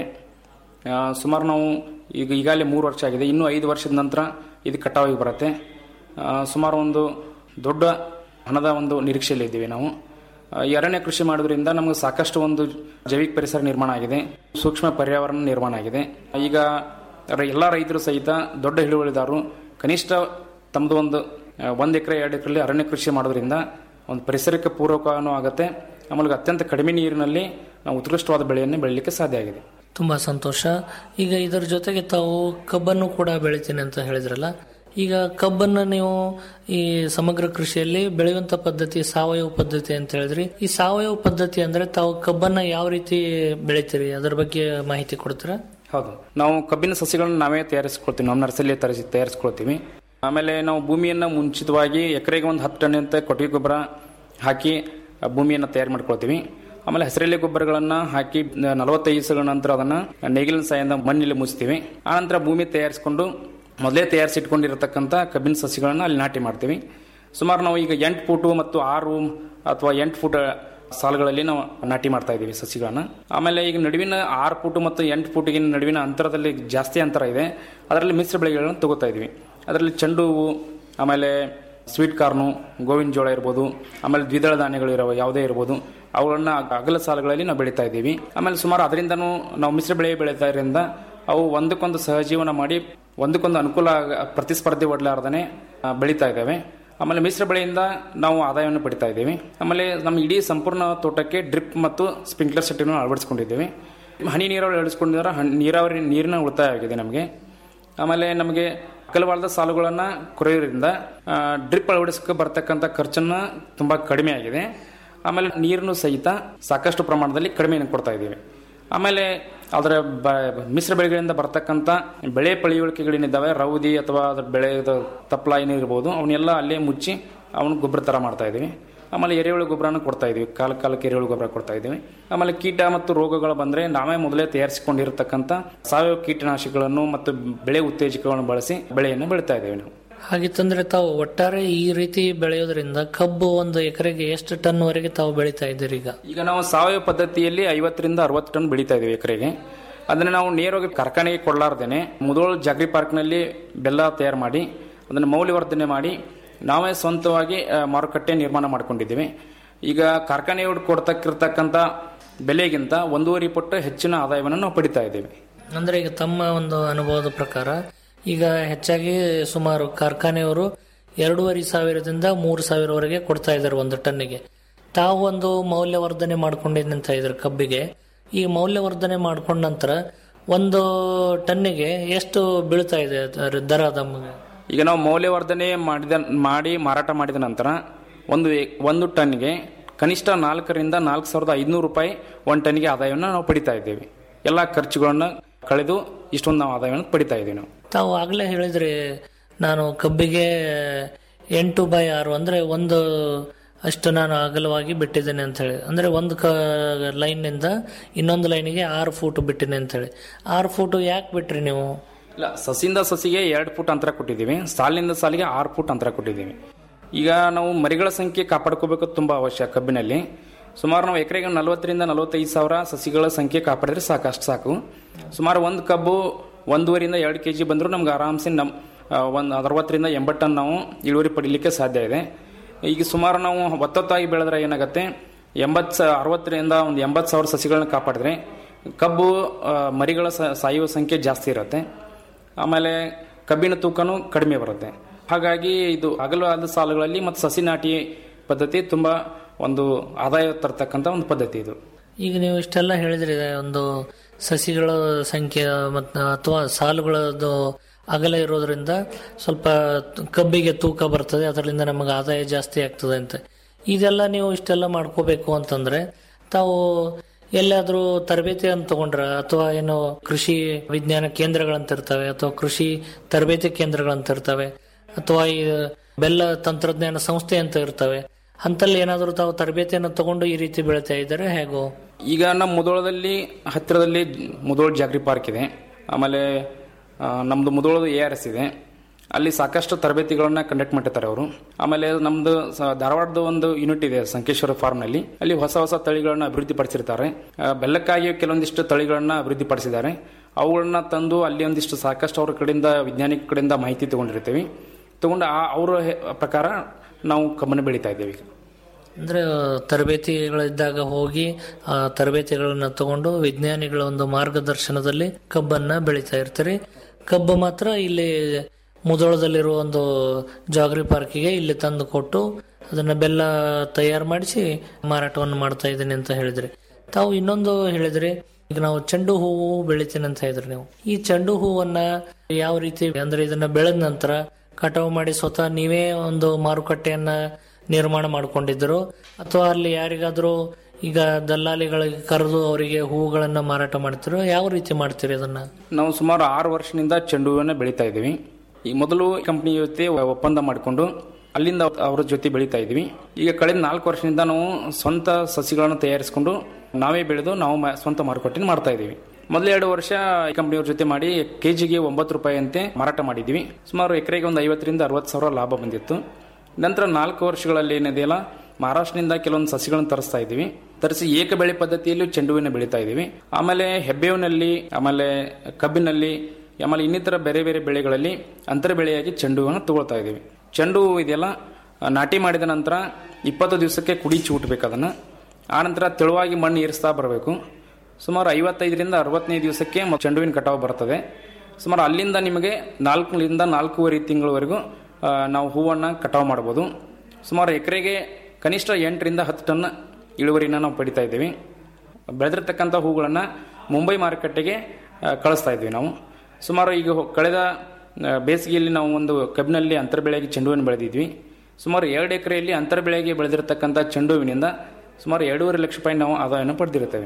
ಆ, ಸುಮಾರು ನಾವು ಈಗ ಈಗಾಗಲೇ ಮೂರು ವರ್ಷ ಆಗಿದೆ ಇನ್ನೂ ಐದು ವರ್ಷದ ನಂತರ ಇದು ಕಟಾವಿಗೆ ಬರುತ್ತೆ ಆ, ಸುಮಾರು ಒಂದು ದೊಡ್ಡ ಹಣದ ಒಂದು ನಿರೀಕ್ಷೆಯಲ್ಲಿ ಇದ್ದೀವಿ ನಾವು ಆ, ಈ ಅರಣ್ಯ ಕೃಷಿ ಮಾಡೋದ್ರಿಂದ ನಮಗೆ ಸಾಕಷ್ಟು ಒಂದು ಜೈವಿಕ ಪರಿಸರ ನಿರ್ಮಾಣ ಆಗಿದೆ ಸೂಕ್ಷ್ಮ ಪರ್ಯಾವರಣ ನಿರ್ಮಾಣ ಆಗಿದೆ ಈಗ ರ- ಎಲ್ಲ ರೈತರು ಸಹಿತ ದೊಡ್ಡ ಹಿಡುವಳಿದಾರರು ಕನಿಷ್ಠ ತಮ್ಮದು ಒಂದು ಆ, ಒಂದು ಎಕರೆ ಎರಡು ಎಕರೆಯಲ್ಲಿ ಅರಣ್ಯ ಕೃಷಿ ಮಾಡೋದ್ರಿಂದ ಒಂದು ಪರಿಸರಕ್ಕೆ ಪೂರಕನೂ ಆಗುತ್ತೆ ಆಮೇಲೆ ಅತ್ಯಂತ ಕಡಿಮೆ ನೀರಿನಲ್ಲಿ ನಾವು ಉತ್ಕೃಷ್ಟವಾದ ಬೆಳೆಯನ್ನು ಬೆಳೀಲಿಕ್ಕೆ ಸಾಧ್ಯ ಆಗಿದೆ ತುಂಬಾ ಸಂತೋಷ ಈಗ ಇದರ ಜೊತೆಗೆ ತಾವು ಕಬ್ಬನ್ನು ಕೂಡ ಬೆಳಿತೀನಿ ಅಂತ ಹೇಳಿದ್ರಲ್ಲ ಈಗ ಕಬ್ಬನ್ನ ನೀವು ಈ ಸಮಗ್ರ ಕೃಷಿಯಲ್ಲಿ ಬೆಳೆಯುವಂತ ಪದ್ಧತಿ ಸಾವಯವ ಪದ್ಧತಿ ಅಂತ ಹೇಳಿದ್ರಿ ಈ ಸಾವಯವ ಪದ್ಧತಿ ಅಂದ್ರೆ ತಾವು ಕಬ್ಬನ್ನ ಯಾವ ರೀತಿ ಬೆಳಿತೀರಿ ಅದರ ಬಗ್ಗೆ ಮಾಹಿತಿ ಕೊಡ್ತೀರಾ ಹೌದು ನಾವು ಕಬ್ಬಿನ ಸಸಿಗಳನ್ನು ನಾವೇ ತಯಾರಿಸ್ಕೊಳ್ತೀವಿ ನಮ್ಮ ನರ್ಸರಿಯಲ್ಲಿ ತರಿಸಿ ತಯಾರಿಸ್ಕೊಳ್ತೀವಿ ಆಮೇಲೆ ನಾವು ಭೂಮಿಯನ್ನು ಮುಂಚಿತವಾಗಿ ಎಕರೆಗೆ ಒಂದು ಹತ್ತು ಟನ್ ಅಂತ ಕೊಟ್ಟಿಗೆ ಗೊಬ್ಬರ ಹಾಕಿ ಆ ಭೂಮಿಯನ್ನು ತಯಾರು ಮಾಡ್ಕೊಳ್ತೀವಿ ಆಮೇಲೆ ಹಸಿರೆಲೆ ಗೊಬ್ಬರಗಳನ್ನು ಹಾಕಿ ನಲವತ್ತೈದು ದಿವಸಗಳ ನಂತರ ಅದನ್ನು ನೇಗಿಲಿನ ಸಹಾಯದಿಂದ ಮಣ್ಣಲ್ಲಿ ಮುಚ್ತೀವಿ ಆನಂತರ ಭೂಮಿ ತಯಾರಿಸಿಕೊಂಡು ಮೊದಲೇ ತಯಾರಿಸಿಟ್ಕೊಂಡಿರತಕ್ಕಂಥ ಕಬ್ಬಿನ ಸಸಿಗಳನ್ನು ಅಲ್ಲಿ ನಾಟಿ ಮಾಡ್ತೀವಿ ಸುಮಾರು ನಾವು ಈಗ ಎಂಟು ಫೂಟು ಮತ್ತು ಆರು ಅಥವಾ ಎಂಟು ಫೂಟ್ ಸಾಲುಗಳಲ್ಲಿ ನಾವು ನಾಟಿ ಮಾಡ್ತಾ ಇದ್ದೀವಿ ಸಸಿಗಳನ್ನ ಆಮೇಲೆ ಈಗ ನಡುವಿನ ಆರು ಫೂಟು ಮತ್ತು ಎಂಟು ಫೂಟಿಗೆ ನಡುವಿನ ಅಂತರದಲ್ಲಿ ಜಾಸ್ತಿ ಅಂತರ ಇದೆ ಅದರಲ್ಲಿ ಮಿಶ್ರ ಬೆಳೆಗಳನ್ನು ತಗೋತಾ ಇದ್ವಿ ಅದರಲ್ಲಿ ಚೆಂಡು ಹೂವು ಆಮೇಲೆ ಸ್ವೀಟ್ ಕಾರ್ನು ಗೋವಿನ ಜೋಳ ಇರ್ಬೋದು ಆಮೇಲೆ ದ್ವಿದಳ ಧಾನ್ಯಗಳು ಇರೋ ಯಾವುದೇ ಇರ್ಬೋದು ಅವುಗಳನ್ನ ಅಗಲ ಸಾಲುಗಳಲ್ಲಿ ನಾವು ಬೆಳೀತಾ ಇದ್ದೀವಿ ಆಮೇಲೆ ಸುಮಾರು ಅದರಿಂದನೂ ನಾವು ಮಿಶ್ರ ಬೆಳೆ ಬೆಳೀತಾ ಇರೋದ್ರಿಂದ ಅವು ಒಂದಕ್ಕೊಂದು ಸಹಜೀವನ ಮಾಡಿ ಒಂದಕ್ಕೊಂದು ಅನುಕೂಲ ಆಗ- ಪ್ರತಿಸ್ಪರ್ಧೆ ಒಡ್ಲಾರ್ದೇ ಬೆಳೀತಾ ಇದ್ದಾವೆ ಆಮೇಲೆ ಮಿಶ್ರ ಬೆಳೆಯಿಂದ ನಾವು ಆದಾಯವನ್ನು ಪಡಿತಾ ಇದ್ದೀವಿ ಆಮೇಲೆ ನಮ್ಮ ಇಡೀ ಸಂಪೂರ್ಣ ತೋಟಕ್ಕೆ ಡ್ರಿಪ್ ಮತ್ತು ಸ್ಪ್ರಿಂಕ್ಲರ್ ಸೆಟ್ಟನ್ನು ಅಳವಡಿಸ್ಕೊಂಡಿದ್ದೀವಿ ಹನಿ ನೀರಾವರಿ ಅಳವಡಿಸ್ಕೊಂಡಿದ್ರೆ ಹನ್- ನೀರಾವರಿ ನೀರಿನ ಉಳಿತಾಯ ಆಗಿದೆ ನಮಗೆ ಆಮೇಲೆ ನಮಗೆ ಅಗಲವಾದ ಸಾಲುಗಳನ್ನು ಕೊರೆಯೋದ್ರಿಂದ ಡ್ರಿಪ್ ಅಳವಡಿಸಕ್ಕೆ ಬರ್ತಕ್ಕಂಥ ಖರ್ಚನ್ನು ತುಂಬ ಕಡಿಮೆ ಆಗಿದೆ ಆಮೇಲೆ ನೀರನ್ನು ಸಹಿತ ಸಾಕಷ್ಟು ಪ್ರಮಾಣದಲ್ಲಿ ಕಡಿಮೆ ಕೊಡ್ತಾ ಇದ್ದೀವಿ ಆಮೇಲೆ ಅದರ ಬ ಮಿಶ್ರ ಬೆಳೆಗಳಿಂದ ಬರ್ತಕ್ಕಂಥ ಬೆಳೆ ಪಳಿಯುಳಿಕೆಗಳೇನಿದ್ದಾವೆ ರೌದಿ ಅಥವಾ ಅದರ ಬೆಳೆದ ತಪ್ಪಲ ಏನಿರ್ಬೋದು ಅವನ್ನೆಲ್ಲ ಅಲ್ಲೇ ಮುಚ್ಚಿ ಅವನು ಗೊಬ್ಬರ ಥರ ಮಾಡ್ತಾ ಇದ್ದೀವಿ ಆಮೇಲೆ ಎರೆಹುಳು ಗೊಬ್ಬರನ ಕೊಡ್ತಾ ಇದೀವಿ ಕಾಲ ಕಾಲಕ್ಕೆ ಎರೆಹುಳು ಗೊಬ್ಬರ ಕೊಡ್ತಾ ಇದ್ದೀವಿ ಆಮೇಲೆ ಕೀಟ ಮತ್ತು ರೋಗಗಳು ಬಂದರೆ ನಾವೇ ಮೊದಲೇ ತಯಾರಿಸಿಕೊಂಡಿರತಕ್ಕಂಥ ಸಾವಯವ ಕೀಟನಾಶಕಗಳನ್ನು ಮತ್ತು ಬೆಳೆ ಉತ್ತೇಜಕಗಳನ್ನು ಬಳಸಿ ಬೆಳೆಯನ್ನು ಬೆಳೀತಾ ಇದ್ದೇವೆ ನಾವು ಹಾಗಿತ್ತಂದ್ರೆ ತಾವು ಒಟ್ಟಾರೆ ಈ ರೀತಿ ಬೆಳೆಯೋದ್ರಿಂದ ಕಬ್ಬು ಒಂದು ಎಕರೆಗೆ ಎಷ್ಟು ಟನ್ ವರೆಗೆ ತಾವು ಬೆಳೀತಾ ಇದ್ದೀರಿ ಈಗ ಈಗ ನಾವು ಸಾವಯವ ಪದ್ಧತಿಯಲ್ಲಿ ಐವತ್ತರಿಂದ ಅರವತ್ತು ಟನ್ ಬೆಳೀತಾ ಇದ್ದೀವಿ ಎಕರೆಗೆ ಅದನ್ನು ನಾವು ನೇರವಾಗಿ ಕಾರ್ಖಾನೆಗೆ ಕೊಡಲಾರ್ದೇನೆ ಮುದೋಳು ಜಾಗ್ರಿ ಪಾರ್ಕ್ನಲ್ಲಿ ಬೆಲ್ಲ ತಯಾರು ಮಾಡಿ ಅದನ್ನು ಮೌಲ್ಯವರ್ಧನೆ ಮಾಡಿ ನಾವೇ ಸ್ವಂತವಾಗಿ ಆ, ಮಾರುಕಟ್ಟೆ ನಿರ್ಮಾಣ ಮಾಡ್ಕೊಂಡಿದ್ದೀವಿ ಈಗ ಕಾರ್ಖಾನೆಯವರು ಕೊಡ್ತಕ್ಕಿರ್ತಕ್ಕಂಥ ಬೆಲೆಗಿಂತ ಒಂದೂವರೆ ಪಟ್ಟು ಹೆಚ್ಚಿನ ಆದಾಯವನ್ನು ನಾವು ಪಡಿತಾ ಇದ್ದೀವಿ ಅಂದ್ರೆ ಈಗ ತಮ್ಮ ಒಂದು ಅನುಭವದ ಪ್ರಕಾರ ಈಗ ಹೆಚ್ಚಾಗಿ ಸುಮಾರು ಕಾರ್ಖಾನೆಯವರು ಎರಡೂವರೆ ಸಾವಿರದಿಂದ ಮೂರು ಸಾವಿರವರೆಗೆ ಕೊಡ್ತಾ ಇದ್ದಾರೆ ಒಂದು ಟನ್ನಿಗೆ ತಾವು ಒಂದು ಮೌಲ್ಯವರ್ಧನೆ ಮಾಡ್ಕೊಂಡಿದ್ದೀನಿ ಅಂತ ಇದ್ರೆ ಕಬ್ಬಿಗೆ ಈ ಮೌಲ್ಯವರ್ಧನೆ ಮಾಡ್ಕೊಂಡ ನಂತರ ಒಂದು ಟನ್ನಿಗೆ ಎಷ್ಟು ಬೀಳ್ತಾ ಇದೆ ಅದರ ದರ ತಮಗೆ ಈಗ ನಾವು ಮೌಲ್ಯವರ್ಧನೆ ಮಾಡಿದ ಮಾಡಿ ಮಾರಾಟ ಮಾಡಿದ ನಂತರ ಒಂದು ಎ- ಒಂದು ಟನ್ಗೆ ಕನಿಷ್ಠ ನಾಲ್ಕರಿಂದ ನಾಲ್ಕು ಸಾವಿರದ ಐದುನೂರು ರೂಪಾಯಿ ಒಂದು ಟನ್ಗೆ ಆದಾಯವನ್ನು ನಾವು ಪಡಿತಾ ಇದ್ದೇವೆ ಎಲ್ಲ ಖರ್ಚುಗಳನ್ನು ಕಳೆದು ಇಷ್ಟೊಂದು ನಾವು ಆದಾಯವನ್ನು ಪಡಿತಾ ಇದ್ದೀವಿ ನಾವು ತಾವು ಆಗಲೇ ಹೇಳಿದ್ರಿ ನಾನು ಕಬ್ಬಿಗೆ ಎಂಟು ಬೈ ಆರು ಅಂದ್ರೆ ಒಂದು ಅಷ್ಟು ನಾನು ಅಗಲವಾಗಿ ಬಿಟ್ಟಿದ್ದೇನೆ ಅಂತ ಹೇಳಿ ಅಂದ್ರೆ ಒಂದು ಕ ಲೈನ್ನಿಂದ ಇನ್ನೊಂದು ಲೈನಿಗೆ ಆರು ಫೂಟ್ ಬಿಟ್ಟಿನಿ ಅಂತ ಹೇಳಿ ಆರು ಫೂಟ್ ಯಾಕೆ ಬಿಟ್ರಿ ನೀವು ಇಲ್ಲ ಸಸಿಯಿಂದ ಸಸಿಗೆ ಎರಡು ಫುಟ್ ಅಂತರ ಕೊಟ್ಟಿದ್ದೀವಿ ಸಾಲಿನಿಂದ ಸಾಲಿಗೆ ಆರು ಫುಟ್ ಅಂತರ ಕೊಟ್ಟಿದ್ದೀವಿ ಈಗ ನಾವು ಮರಿಗಳ ಸಂಖ್ಯೆ ಕಾಪಾಡ್ಕೋಬೇಕು ತುಂಬ ಅವಶ್ಯ ಕಬ್ಬಿನಲ್ಲಿ ಸುಮಾರು ನಾವು ಎಕರೆಗೆ ನಲವತ್ತರಿಂದ ನಲವತ್ತೈದು ಸಾವಿರ ಸಸಿಗಳ ಸಂಖ್ಯೆ ಕಾಪಾಡಿದ್ರೆ ಸಾಕು ಅಷ್ಟು ಸಾಕು ಸುಮಾರು ಒಂದು ಕಬ್ಬು ಒಂದೂವರಿಂದ ಎರಡು ಕೆ ಜಿ ಬಂದರೂ ನಮ್ಗೆ ಆರಾಮ್ಸೆ ನಮ್ಮ ಒಂದು ಅರವತ್ತರಿಂದ ಎಂಬತ್ತು ಟನ್ ನಾವು ಇಳುವರಿ ಪಡೀಲಿಕ್ಕೆ ಸಾಧ್ಯ ಇದೆ ಈಗ ಸುಮಾರು ನಾವು ಒತ್ತೊತ್ತಾಗಿ ಬೆಳೆದ್ರೆ ಏನಾಗುತ್ತೆ ಎಂಬತ್ತು ಸ ಅರವತ್ತರಿಂದ ಒಂದು ಎಂಬತ್ತು ಸಾವಿರ ಸಸಿಗಳನ್ನ ಕಾಪಾಡಿದ್ರೆ ಕಬ್ಬು ಆ, ಮರಿಗಳ ಸ- ಸಾಯುವ ಸಂಖ್ಯೆ ಜಾಸ್ತಿ ಇರುತ್ತೆ ಆಮೇಲೆ ಕಬ್ಬಿನ ತೂಕನೂ ಕಡಿಮೆ ಬರುತ್ತೆ ಹಾಗಾಗಿ ಇದು ಅಗಲವಾದ ಸಾಲುಗಳಲ್ಲಿ ಮತ್ತು ಸಸಿ ನಾಟಿ ಪದ್ಧತಿ ತುಂಬ ಒಂದು ಆದಾಯ ತರ್ತಕ್ಕಂಥ ಒಂದು ಪದ್ಧತಿ ಇದು ಈಗ ನೀವು ಇಷ್ಟೆಲ್ಲ ಹೇಳಿದ್ರಿ ಒಂದು ಸಸಿಗಳ ಸಂಖ್ಯೆ ಮತ್ತು ಅಥವಾ ಸಾಲುಗಳದ್ದು ಅಗಲ ಇರೋದ್ರಿಂದ ಸ್ವಲ್ಪ ಕಬ್ಬಿಗೆ ತೂಕ ಬರ್ತದೆ ಅದರಿಂದ ನಮಗೆ ಆದಾಯ ಜಾಸ್ತಿ ಆಗ್ತದೆ ಅಂತ ಇದೆಲ್ಲ ನೀವು ಇಷ್ಟೆಲ್ಲ ಮಾಡ್ಕೋಬೇಕು ಅಂತಂದ್ರೆ ತಾವು ಎಲ್ಲಾದ್ರೂ ತರಬೇತಿಯನ್ನು ತಗೊಂಡ್ರ ಅಥವಾ ಏನು ಕೃಷಿ ವಿಜ್ಞಾನ ಕೇಂದ್ರಗಳಂತ ಇರ್ತವೆ ಅಥವಾ ಕೃಷಿ ತರಬೇತಿ ಕೇಂದ್ರಗಳಂತ ಇರ್ತವೆ ಅಥವಾ ಈ ಬೆಲ್ಲ ತಂತ್ರಜ್ಞಾನ ಸಂಸ್ಥೆ ಅಂತ ಇರ್ತವೆ ಅಂತಲ್ಲಿ ಏನಾದರೂ ತಾವು ತರಬೇತಿಯನ್ನು ತಗೊಂಡು ಈ ರೀತಿ ಬೆಳಿತಾ ಇದ್ದಾರೆ ಹೇಗೋ ಈಗ ನಮ್ಮ ಮುದೋಳದಲ್ಲಿ ಹತ್ತಿರದಲ್ಲಿ ಮುದೋಳ ಜಾಗ್ರಿ ಪಾರ್ಕ್ ಇದೆ ಆಮೇಲೆ ಆ, ನಮ್ದು ಮುದೋಳದ ಎ ಆರ್ ಎಸ್ ಇದೆ ಅಲ್ಲಿ ಸಾಕಷ್ಟು ತರಬೇತಿಗಳನ್ನ ಕಂಡಕ್ಟ್ ಮಾಡಿರ್ತಾರೆ ಅವರು ಆಮೇಲೆ ನಮ್ದು ಸ- ಧಾರವಾಡದ ಒಂದು ಯೂನಿಟ್ ಇದೆ ಸಂಕೇಶ್ವರ ಫಾರ್ಮ್ನಲ್ಲಿ ಅಲ್ಲಿ ಹೊಸ ಹೊಸ ತಳಿಗಳನ್ನ ಅಭಿವೃದ್ಧಿಪಡಿಸಿರ್ತಾರೆ ಆ, ಬೆಲ್ಲಕ್ಕಾಗಿ ಕೆಲವೊಂದಿಷ್ಟು ತಳಿಗಳನ್ನ ಅಭಿವೃದ್ಧಿಪಡಿಸಿದ್ದಾರೆ ಅವುಗಳನ್ನ ತಂದು ಅಲ್ಲಿ ಒಂದಿಷ್ಟು ಸಾಕಷ್ಟು ಅವ್ರ ಕಡೆಯಿಂದ ವಿಜ್ಞಾನಿಕ ಕಡೆಯಿಂದ ಮಾಹಿತಿ ತಗೊಂಡಿರ್ತೀವಿ ತಗೊಂಡು ಆ ಅವರ ಪ್ರಕಾರ ನಾವು ಕಬ್ಬನ್ನು ಬೆಳೀತಾ ಇದ್ದೇವೆ ಈಗ ಅಂದ್ರೆ ತರಬೇತಿಗಳಿದ್ದಾಗ ಹೋಗಿ ಆ ತರಬೇತಿಗಳನ್ನ ತಗೊಂಡು ವಿಜ್ಞಾನಿಗಳ ಒಂದು ಮಾರ್ಗದರ್ಶನದಲ್ಲಿ ಕಬ್ಬನ್ನ ಬೆಳೀತಾ ಇರ್ತೀರಿ ಕಬ್ಬು ಮಾತ್ರ ಇಲ್ಲಿ ಮುದೋಳದಲ್ಲಿರುವ ಒಂದು ಜಾಗ್ರಿ ಪಾರ್ಕಿಗೆ ಇಲ್ಲಿ ತಂದು ಕೊಟ್ಟು ಅದನ್ನ ಬೆಲ್ಲ ತಯಾರು ಮಾಡಿಸಿ ಮಾರಾಟವನ್ನು ಮಾಡ್ತಾ ಇದ್ದೀನಿ ಅಂತ ಹೇಳಿದ್ರಿ ತಾವು ಇನ್ನೊಂದು ಹೇಳಿದ್ರಿ ಈಗ ನಾವು ಚೆಂಡು ಹೂವು ಬೆಳಿತೀನಿ ಅಂತ ಹೇಳಿದ್ರಿ ನೀವು ಈ ಚೆಂಡು ಹೂವನ್ನ ಯಾವ ರೀತಿ ಅಂದ್ರೆ ಇದನ್ನ ಬೆಳೆದ ನಂತರ ಕಟಾವು ಮಾಡಿ ಸ್ವತಃ ನೀವೇ ಒಂದು ಮಾರುಕಟ್ಟೆಯನ್ನ ನಿರ್ಮಾಣ ಮಾಡ್ಕೊಂಡಿದ್ರು ಅಥವಾ ಅಲ್ಲಿ ಯಾರಿಗಾದ್ರೂ ಈಗ ದಲ್ಲಾಳಿಗಳಿಗೆ ಕರೆದು ಅವರಿಗೆ ಹೂಗಳನ್ನ ಮಾರಾಟ ಮಾಡ್ತಿರೋ ಯಾವ ರೀತಿ ಮಾಡ್ತೀರಿ ಅದನ್ನ ನಾವು ಸುಮಾರು ಆರು ವರ್ಷದಿಂದ ಚೆಂಡು ಹೂವನ್ನ ಬೆಳೀತಾ ಇದ್ದೀವಿ ಈ ಮೊದಲು ಕಂಪನಿ ಜೊತೆ ಒಪ್ಪಂದ ಮಾಡಿಕೊಂಡು ಅಲ್ಲಿಂದ ಅವ್ರ ಜೊತೆ ಬೆಳೀತಾ ಇದ್ವಿ ಈಗ ಕಳೆದ ನಾಲ್ಕು ವರ್ಷದಿಂದ ನಾವು ಸ್ವಂತ ಸಸಿಗಳನ್ನು ತಯಾರಿಸಿಕೊಂಡು ನಾವೇ ಬೆಳೆದು ನಾವು ಮ- ಸ್ವಂತ ಮಾರುಕಟ್ಟೆ ಮಾಡ್ತಾ ಇದ್ದೀವಿ ಮೊದಲ ಎರಡು ವರ್ಷ ಈ ಕಂಪನಿಯವ್ರ ಜೊತೆ ಮಾಡಿ ಕೆಜಿಗೆ ಒಂಬತ್ತು ರೂಪಾಯಿ ಅಂತೆ ಮಾರಾಟ ಮಾಡಿದ್ವಿ ಸುಮಾರು ಎಕರೆಗೆ ಒಂದು ಐವತ್ತರಿಂದ ಅರವತ್ತು ಸಾವಿರ ಲಾಭ ಬಂದಿತ್ತು ನಂತರ ನಾಲ್ಕು ವರ್ಷಗಳಲ್ಲಿ ಏನಿದೆಯಲ್ಲ ಮಹಾರಾಷ್ಟ್ರದಿಂದ ಕೆಲವೊಂದು ಸಸಿಗಳನ್ನು ತರಿಸ್ತಾ ಇದ್ದೀವಿ ತರಿಸಿ ಏಕ ಬೆಳೆ ಪದ್ಧತಿಯಲ್ಲಿ ಚೆಂಡುವಿನ ಬೆಳೀತಾ ಇದ್ದೀವಿ ಆಮೇಲೆ ಹೆಬ್ಬೇವಿನಲ್ಲಿ ಆಮೇಲೆ ಕಬ್ಬಿನಲ್ಲಿ ಆಮೇಲೆ ಇನ್ನಿತರ ಬೇರೆ ಬೇರೆ ಬೆಳೆಗಳಲ್ಲಿ ಅಂತರ ಬೆಳೆಯಾಗಿ ಚೆಂಡು ಹೂವನ್ನು ತಗೊಳ್ತಾ ಇದ್ದೀವಿ ಚೆಂಡು ಹೂವು ಇದೆಯಲ್ಲ ಆ, ನಾಟಿ ಮಾಡಿದ ನಂತರ ಇಪ್ಪತ್ತು ದಿವಸಕ್ಕೆ ಕುಡಿ ಚೂಟ್ಬೇಕು ಅದನ್ನು ಆನಂತರ ತೆಳುವಾಗಿ ಮಣ್ಣು ಏರಿಸ್ತಾ ಬರಬೇಕು ಸುಮಾರು ಐವತ್ತೈದರಿಂದ ಅರವತ್ತನೇ ದಿವಸಕ್ಕೆ ಮ- ಚೆಂಡುವಿನ ಕಟಾವು ಬರ್ತದೆ ಸುಮಾರು ಅಲ್ಲಿಂದ ನಿಮಗೆ ನಾಲ್ಕರಿಂದ ನಾಲ್ಕೂವರೆ ತಿಂಗಳವರೆಗೂ ಆ, ನಾವು ಹೂವನ್ನು ಕಟಾವು ಮಾಡ್ಬೋದು ಸುಮಾರು ಎಕರೆಗೆ ಕನಿಷ್ಠ ಎಂಟರಿಂದ ಹತ್ತು ಟನ್ ಇಳುವರಿನ ನಾವು ಪಡಿತಾ ಇದ್ದೀವಿ ಬೆಳೆದಿರ್ತಕ್ಕಂಥ ಹೂಗಳನ್ನು ಮುಂಬೈ ಮಾರುಕಟ್ಟೆಗೆ ಆ, ಕಳಿಸ್ತಾ ಇದ್ವಿ ನಾವು ಸುಮಾರು ಈಗ ಹೊ- ಕಳೆದ ಆ, ಬೇಸಿಗೆಯಲ್ಲಿ ನಾವು ಒಂದು ಕಬ್ಬಿನಲ್ಲಿ ಅಂತರ ಬೆಳೆಯಾಗಿ ಚೆಂಡುವನ್ನು ಬೆಳೆದಿದ್ವಿ ಸುಮಾರು ಎರಡು ಎಕರೆಯಲ್ಲಿ ಅಂತರ ಬೆಳೆಗೆ ಬೆಳೆದಿರತಕ್ಕಂಥ ಚೆಂಡು ಹೂವಿನಿಂದ ಸುಮಾರು ಎರಡೂವರೆ ಲಕ್ಷ ರೂಪಾಯಿ ನಾವು ಆದಾಯವನ್ನು ಪಡೆದಿರುತ್ತೇವೆ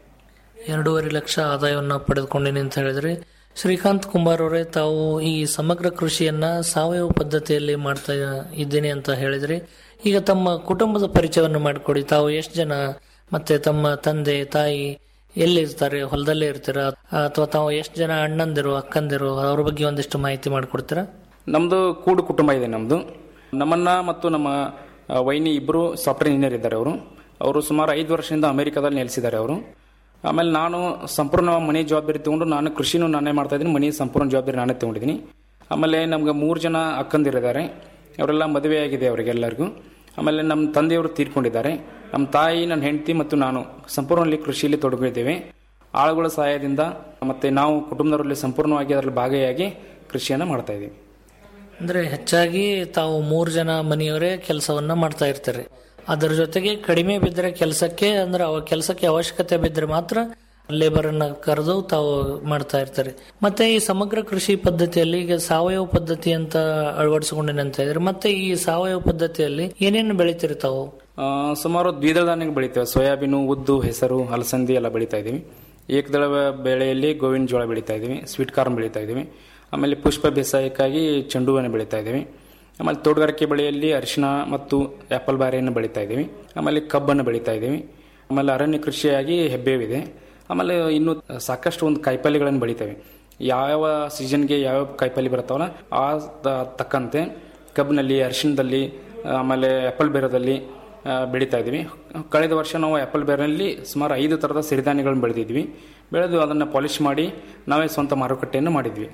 ಎರಡೂವರೆ ಲಕ್ಷ ಆದಾಯವನ್ನು ಪಡೆದುಕೊಂಡಿನಿ ಅಂತ ಹೇಳಿದ್ರಿ ಶ್ರೀಕಾಂತ್ ಕುಮಾರ್ ಅವರೇ ತಾವು ಈ ಸಮಗ್ರ ಕೃಷಿಯನ್ನ ಸಾವಯವ ಪದ್ಧತಿಯಲ್ಲಿ ಮಾಡ್ತಾ ಇದ್ದೀನಿ ಅಂತ ಹೇಳಿದ್ರಿ ಈಗ ತಮ್ಮ ಕುಟುಂಬದ ಪರಿಚಯವನ್ನು ಮಾಡಿಕೊಡಿ ತಾವು ಎಷ್ಟು ಜನ ಮತ್ತೆ ತಮ್ಮ ತಂದೆ ತಾಯಿ ಎಲ್ಲಿರ್ತಾರೆ ಹೊಲದಲ್ಲೇ ಇರ್ತೀರಾ ಅಥವಾ ತಾವು ಎಷ್ಟು ಜನ ಅಣ್ಣಂದಿರು ಅಕ್ಕಂದಿರು ಅವ್ರ ಬಗ್ಗೆ ಒಂದಿಷ್ಟು ಮಾಹಿತಿ ಮಾಡಿಕೊಡ್ತೀರಾ ನಮ್ಮದು ಕೂಡು ಕುಟುಂಬ ಇದೆ ನಮ್ಮದು ನಮ್ಮನ್ನ ಮತ್ತು ನಮ್ಮ ಆ, ವೈನಿ ಇಬ್ಬರು ಸಾಫ್ಟ್ವೇರ್ ಇಂಜಿನಿಯರ್ ಇದ್ದಾರೆ ಅವರು ಅವರು ಸುಮಾರು ಐದು ವರ್ಷದಿಂದ ಅಮೆರಿಕದಲ್ಲಿ ನೆಲೆಸಿದ್ದಾರೆ ಅವರು ಆಮೇಲೆ ನಾನು ಸಂಪೂರ್ಣ ಮನೆ ಜವಾಬ್ದಾರಿ ತಗೊಂಡು ನಾನು ಕೃಷಿನೂ ನಾನೇ ಮಾಡ್ತಾ ಇದ್ದೀನಿ ಮನೆ ಸಂಪೂರ್ಣ ಜವಾಬ್ದಾರಿ ನಾನೇ ತಗೊಂಡಿದ್ದೀನಿ ಆಮೇಲೆ ನಮ್ಗೆ ಮೂರು ಜನ ಅಕ್ಕಂದಿರಿದ್ದಾರೆ ಅವರೆಲ್ಲ ಮದುವೆ ಆಗಿದೆ ಅವರಿಗೆಲ್ಲರಿಗೂ ಆಮೇಲೆ ನಮ್ಮ ತಂದೆಯವರು ತೀರ್ಕೊಂಡಿದ್ದಾರೆ ನಮ್ಮ ತಾಯಿ ನನ್ನ ಹೆಂಡತಿ ಮತ್ತು ನಾನು ಸಂಪೂರ್ಣವಾಗಿ ಕೃಷಿಯಲ್ಲಿ ತೊಡಗಿದ್ದೇವೆ ಆಳುಗಳ ಸಹಾಯದಿಂದ ಮತ್ತೆ ನಾವು ಕುಟುಂಬದವರಲ್ಲಿ ಸಂಪೂರ್ಣವಾಗಿ ಅದರಲ್ಲಿ ಭಾಗಿಯಾಗಿ ಕೃಷಿಯನ್ನು ಮಾಡ್ತಾ ಇದ್ದೀವಿ ಅಂದ್ರೆ ಹೆಚ್ಚಾಗಿ ತಾವು ಮೂರು ಜನ ಮನೆಯವರೇ ಕೆಲಸವನ್ನ ಮಾಡ್ತಾ ಇರ್ತಾರೆ ಅದರ ಜೊತೆಗೆ ಕಡಿಮೆ ಬಿದ್ದರೆ ಕೆಲಸಕ್ಕೆ ಅಂದ್ರೆ ಅವ ಕೆಲಸಕ್ಕೆ ಅವಶ್ಯಕತೆ ಬಿದ್ದರೆ ಮಾತ್ರ ಲೇಬರ್ ಅನ್ನ ಕರೆದು ತಾವು ಮಾಡ್ತಾ ಇರ್ತಾರೆ ಮತ್ತೆ ಈ ಸಮಗ್ರ ಕೃಷಿ ಪದ್ಧತಿಯಲ್ಲಿ ಈಗ ಸಾವಯವ ಪದ್ಧತಿ ಅಂತ ಅಳವಡಿಸಿಕೊಂಡಿನ ಅಂತ ಇದ್ರೆ ಮತ್ತೆ ಈ ಸಾವಯವ ಪದ್ಧತಿಯಲ್ಲಿ ಏನೇನು ಬೆಳಿತೀರಿ ತಾವು ಆ, ಸುಮಾರು ದ್ವಿದಳ ಧಾನ್ಯಗಳು ಬೆಳಿತೇವೆ ಸೋಯಾಬೀನು ಉದ್ದು ಹೆಸರು ಅಲಸಂದಿ ಎಲ್ಲ ಬೆಳೀತಾ ಇದ್ದೀವಿ ಏಕದಳ ಬೆಳೆಯಲ್ಲಿ ಗೋವಿನ ಜೋಳ ಬೆಳೀತಾ ಇದ್ದೀವಿ ಸ್ವೀಟ್ ಕಾರ್ನ್ ಬೆಳೀತಾ ಇದ್ದೀವಿ ಆಮೇಲೆ ಪುಷ್ಪ ಬೇಸಾಯಕ್ಕಾಗಿ ಚೆಂಡು ಹೂವನ್ನು ಬೆಳೀತಾ ಇದ್ದೀವಿ ಆಮೇಲೆ ತೋಟಗಾರಿಕೆ ಬೆಳೆಯಲ್ಲಿ ಅರಿಶಿಣ ಮತ್ತು ಆ್ಯಪಲ್ ಬಾರೆಯನ್ನು ಬೆಳೀತಾ ಇದ್ದೀವಿ ಆಮೇಲೆ ಕಬ್ಬನ್ನು ಬೆಳೀತಾ ಇದ್ದೀವಿ ಆಮೇಲೆ ಅರಣ್ಯ ಕೃಷಿಯಾಗಿ ಹೆಬ್ಬೇವಿದೆ ಆಮೇಲೆ ಇನ್ನು ಸಾಕಷ್ಟು ಒಂದು ಕಾಯಿಪಲ್ಯಗಳನ್ನು ಬೆಳಿತೇವೆ ಯಾವ ಸೀಸನ್ಗೆ ಯಾವ ಕಾಯಿಪಲ್ಯ ಬರ್ತಾವಲ್ಲ ಆ ತ- ತಕ್ಕಂತೆ ಕಬ್ಬಿನಲ್ಲಿ ಅರಿಶಿಣದಲ್ಲಿ ಆಮೇಲೆ ಆ್ಯಪಲ್ ಬೇರದಲ್ಲಿ ಆ, ಬೆಳೀತಾ ಇದ್ದೀವಿ ಕಳೆದ ವರ್ಷ ನಾವು ಆ್ಯಪಲ್ ಬೇರಲ್ಲಿ ಸುಮಾರು ಐದು ಥರದ ಸಿರಿಧಾನ್ಯಗಳನ್ನು ಬೆಳೆದಿದ್ವಿ ಬೆಳೆದು ಅದನ್ನು ಪಾಲಿಷ್ ಮಾಡಿ ನಾವೇ ಸ್ವಂತ ಮಾರುಕಟ್ಟೆಯನ್ನು ಮಾಡಿದ್ವಿ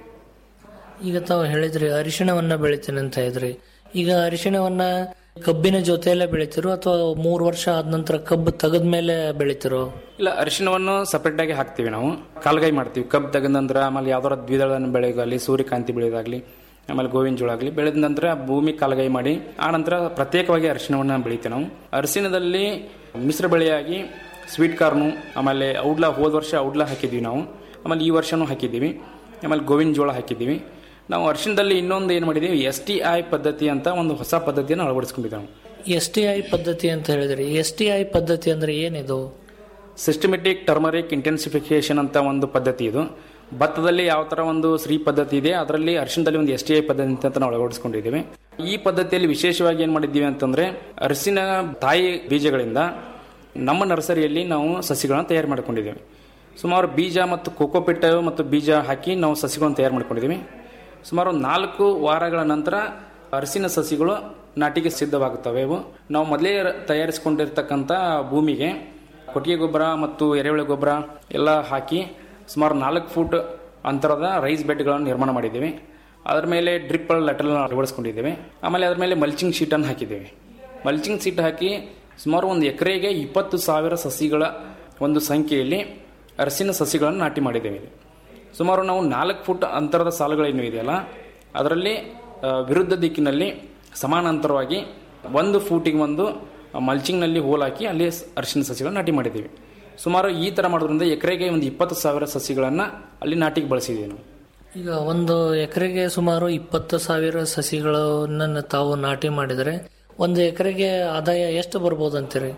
ಈಗ ತಾವು ಹೇಳಿದ್ರಿ ಅರಿಶಿಣವನ್ನ ಬೆಳಿತೀನಿ ಅಂತ ಇದ್ರಿ ಈಗ ಅರಿಶಿಣವನ್ನ ಕಬ್ಬಿನ ಜೊತೆಯಲ್ಲೇ ಬೆಳಿತಿರೋ ಅಥವಾ ಮೂರು ವರ್ಷ ಆದ ನಂತರ ಕಬ್ಬು ತೆಗೆದ ಮೇಲೆ ಬೆಳಿತಿರೋ ಇಲ್ಲ ಅರಿಶಿಣವನ್ನು ಸಪ್ರೇಟ್ ಆಗಿ ಹಾಕ್ತೀವಿ ನಾವು ಕಾಲ್ಗಾಯಿ ಮಾಡ್ತೀವಿ ಕಬ್ಬು ತೆಗೆದ ನಂತರ ಆಮೇಲೆ ಯಾವ್ದಾರ ದ್ವಿದಳ ಬೆಳೆಗಾಗಲಿ ಸೂರ್ಯಕಾಂತಿ ಬೆಳೆಯೋದಾಗಲಿ ಆಮೇಲೆ ಗೋವಿನ ಜೋಳ ಆಗಲಿ ಬೆಳೆದ ನಂತರ ಭೂಮಿ ಕಾಲ್ಗಾಯಿ ಮಾಡಿ ಆ ನಂತರ ಪ್ರತ್ಯೇಕವಾಗಿ ಅರಿಶಿಣವನ್ನು ಬೆಳಿತೀವಿ ನಾವು ಅರಿಶಿಣದಲ್ಲಿ ಮಿಶ್ರ ಬೆಳೆಯಾಗಿ ಸ್ವೀಟ್ ಕಾರ್ನು ಆಮೇಲೆ ಔಡ್ಲ ಹೋದ ವರ್ಷ ಔಡ್ಲ ಹಾಕಿದ್ವಿ ನಾವು ಆಮೇಲೆ ಈ ವರ್ಷನೂ ಹಾಕಿದ್ದೀವಿ ಆಮೇಲೆ ಗೋವಿನ ಜೋಳ ಹಾಕಿದ್ದೀವಿ ನಾವು ಅರಿಶಿಣದಲ್ಲಿ ಇನ್ನೊಂದು ಏನು ಮಾಡಿದ್ದೀವಿ ಎಸ್ ಟಿ ಐ ಪದ್ಧತಿ ಅಂತ ಒಂದು ಹೊಸ ಪದ್ಧತಿಯನ್ನು ಅಳವಡಿಸ್ಕೊಂಡಿದ್ದೇವೆ ನಾವು ಎಸ್ ಟಿ ಐ ಪದ್ಧತಿ ಅಂತ ಹೇಳಿದ್ರಿ ಎಸ್ ಟಿ ಐ ಪದ್ಧತಿ ಅಂದ್ರೆ ಏನಿದು ಸಿಸ್ಟಮೆಟಿಕ್ ಟರ್ಮರಿಕ್ ಇಂಟೆನ್ಸಿಫಿಕೇಶನ್ ಅಂತ ಒಂದು ಪದ್ಧತಿ ಇದು ಭತ್ತದಲ್ಲಿ ಯಾವ ತರ ಒಂದು ಶ್ರೀ ಪದ್ಧತಿ ಇದೆ ಅದರಲ್ಲಿ ಅರಿಶಿಣದಲ್ಲಿ ಒಂದು ಎಸ್ ಟಿ ಐ ಪದ್ಧತಿ ಅಂತ ನಾವು ಅಳವಡಿಸಿಕೊಂಡಿದ್ದೇವೆ ಈ ಪದ್ಧತಿಯಲ್ಲಿ ವಿಶೇಷವಾಗಿ ಏನು ಮಾಡಿದ್ದೀವಿ ಅಂತಂದ್ರೆ ಅರಿಶಿನ ತಾಯಿ ಬೀಜಗಳಿಂದ ನಮ್ಮ ನರ್ಸರಿಯಲ್ಲಿ ನಾವು ಸಸಿಗಳನ್ನು ತಯಾರು ಮಾಡ್ಕೊಂಡಿದ್ದೇವೆ ಸುಮಾರು ಬೀಜ ಮತ್ತು ಕೋಕೋಪಿಟ್ ಮತ್ತು ಬೀಜ ಹಾಕಿ ನಾವು ಸಸಿಗಳನ್ನು ತಯಾರು ಮಾಡ್ಕೊಂಡಿದ್ದೀವಿ ಸುಮಾರು ಒಂದು ನಾಲ್ಕು ವಾರಗಳ ನಂತರ ಅರಸಿನ ಸಸಿಗಳು ನಾಟಿಗೆ ಸಿದ್ಧವಾಗುತ್ತವೆ ಇವು ನಾವು ಮೊದಲೇ ತಯಾರಿಸಿಕೊಂಡಿರ್ತಕ್ಕಂಥ ಭೂಮಿಗೆ ಕೊಟ್ಟಿಗೆ ಗೊಬ್ಬರ ಮತ್ತು ಎರೆಹುಳ ಗೊಬ್ಬರ ಎಲ್ಲ ಹಾಕಿ ಸುಮಾರು ನಾಲ್ಕು ಫೂಟ್ ಅಂತರದ ರೈಸ್ ಬೆಡ್ಗಳನ್ನು ನಿರ್ಮಾಣ ಮಾಡಿದ್ದೀವಿ ಅದರ ಮೇಲೆ ಡ್ರಿಪ್ ಲೆಟಲ್ ಅಳವಡಿಸ್ಕೊಂಡಿದ್ದೇವೆ ಆಮೇಲೆ ಅದರ ಮೇಲೆ ಮಲ್ಚಿಂಗ್ ಶೀಟನ್ನು ಹಾಕಿದ್ದೇವೆ ಮಲ್ಚಿಂಗ್ ಶೀಟ್ ಹಾಕಿ ಸುಮಾರು ಒಂದು ಎಕರೆಗೆ ಇಪ್ಪತ್ತು ಸಾವಿರ ಸಸಿಗಳ ಒಂದು ಸಂಖ್ಯೆಯಲ್ಲಿ ಅರಸಿನ ಸಸಿಗಳನ್ನು ನಾಟಿ ಮಾಡಿದ್ದೇವೆ ಇಲ್ಲಿ. ಸುಮಾರು ನಾವು ನಾಲ್ಕು ಫುಟ್ ಅಂತರದ ಸಾಲುಗಳೇನು ಇದೆಯಲ್ಲ ಅದರಲ್ಲಿ ಆ, ವಿರುದ್ಧ ದಿಕ್ಕಿನಲ್ಲಿ ಸಮಾನಾಂತರವಾಗಿ ಒಂದು ಫೂಟಿಗೆ ಒಂದು ಮಲ್ಚಿಂಗ್ನಲ್ಲಿ ಹೋಲ್ ಹಾಕಿ ಅಲ್ಲಿ ಸ್- ಅರಿಶಿನ ಸಸಿಗಳನ್ನು ನಾಟಿ ಮಾಡಿದ್ದೀವಿ ಸುಮಾರು ಈ ಥರ ಮಾಡೋದ್ರಿಂದ ಎಕರೆಗೆ ಒಂದು ಇಪ್ಪತ್ತು ಸಾವಿರ ಸಸಿಗಳನ್ನು ಅಲ್ಲಿ ನಾಟಿಗೆ ಬಳಸಿದ್ದೀವಿ ನಾವು ಈಗ ಒಂದು ಎಕರೆಗೆ ಸುಮಾರು ಇಪ್ಪತ್ತು ಸಾವಿರ ಸಸಿಗಳನ್ನ ತಾವು ನಾಟಿ ಮಾಡಿದರೆ ಒಂದು ಎಕರೆಗೆ ಆದಾಯ ಎಷ್ಟು ಬರ್ಬೋದು ಅಂತೀರಿ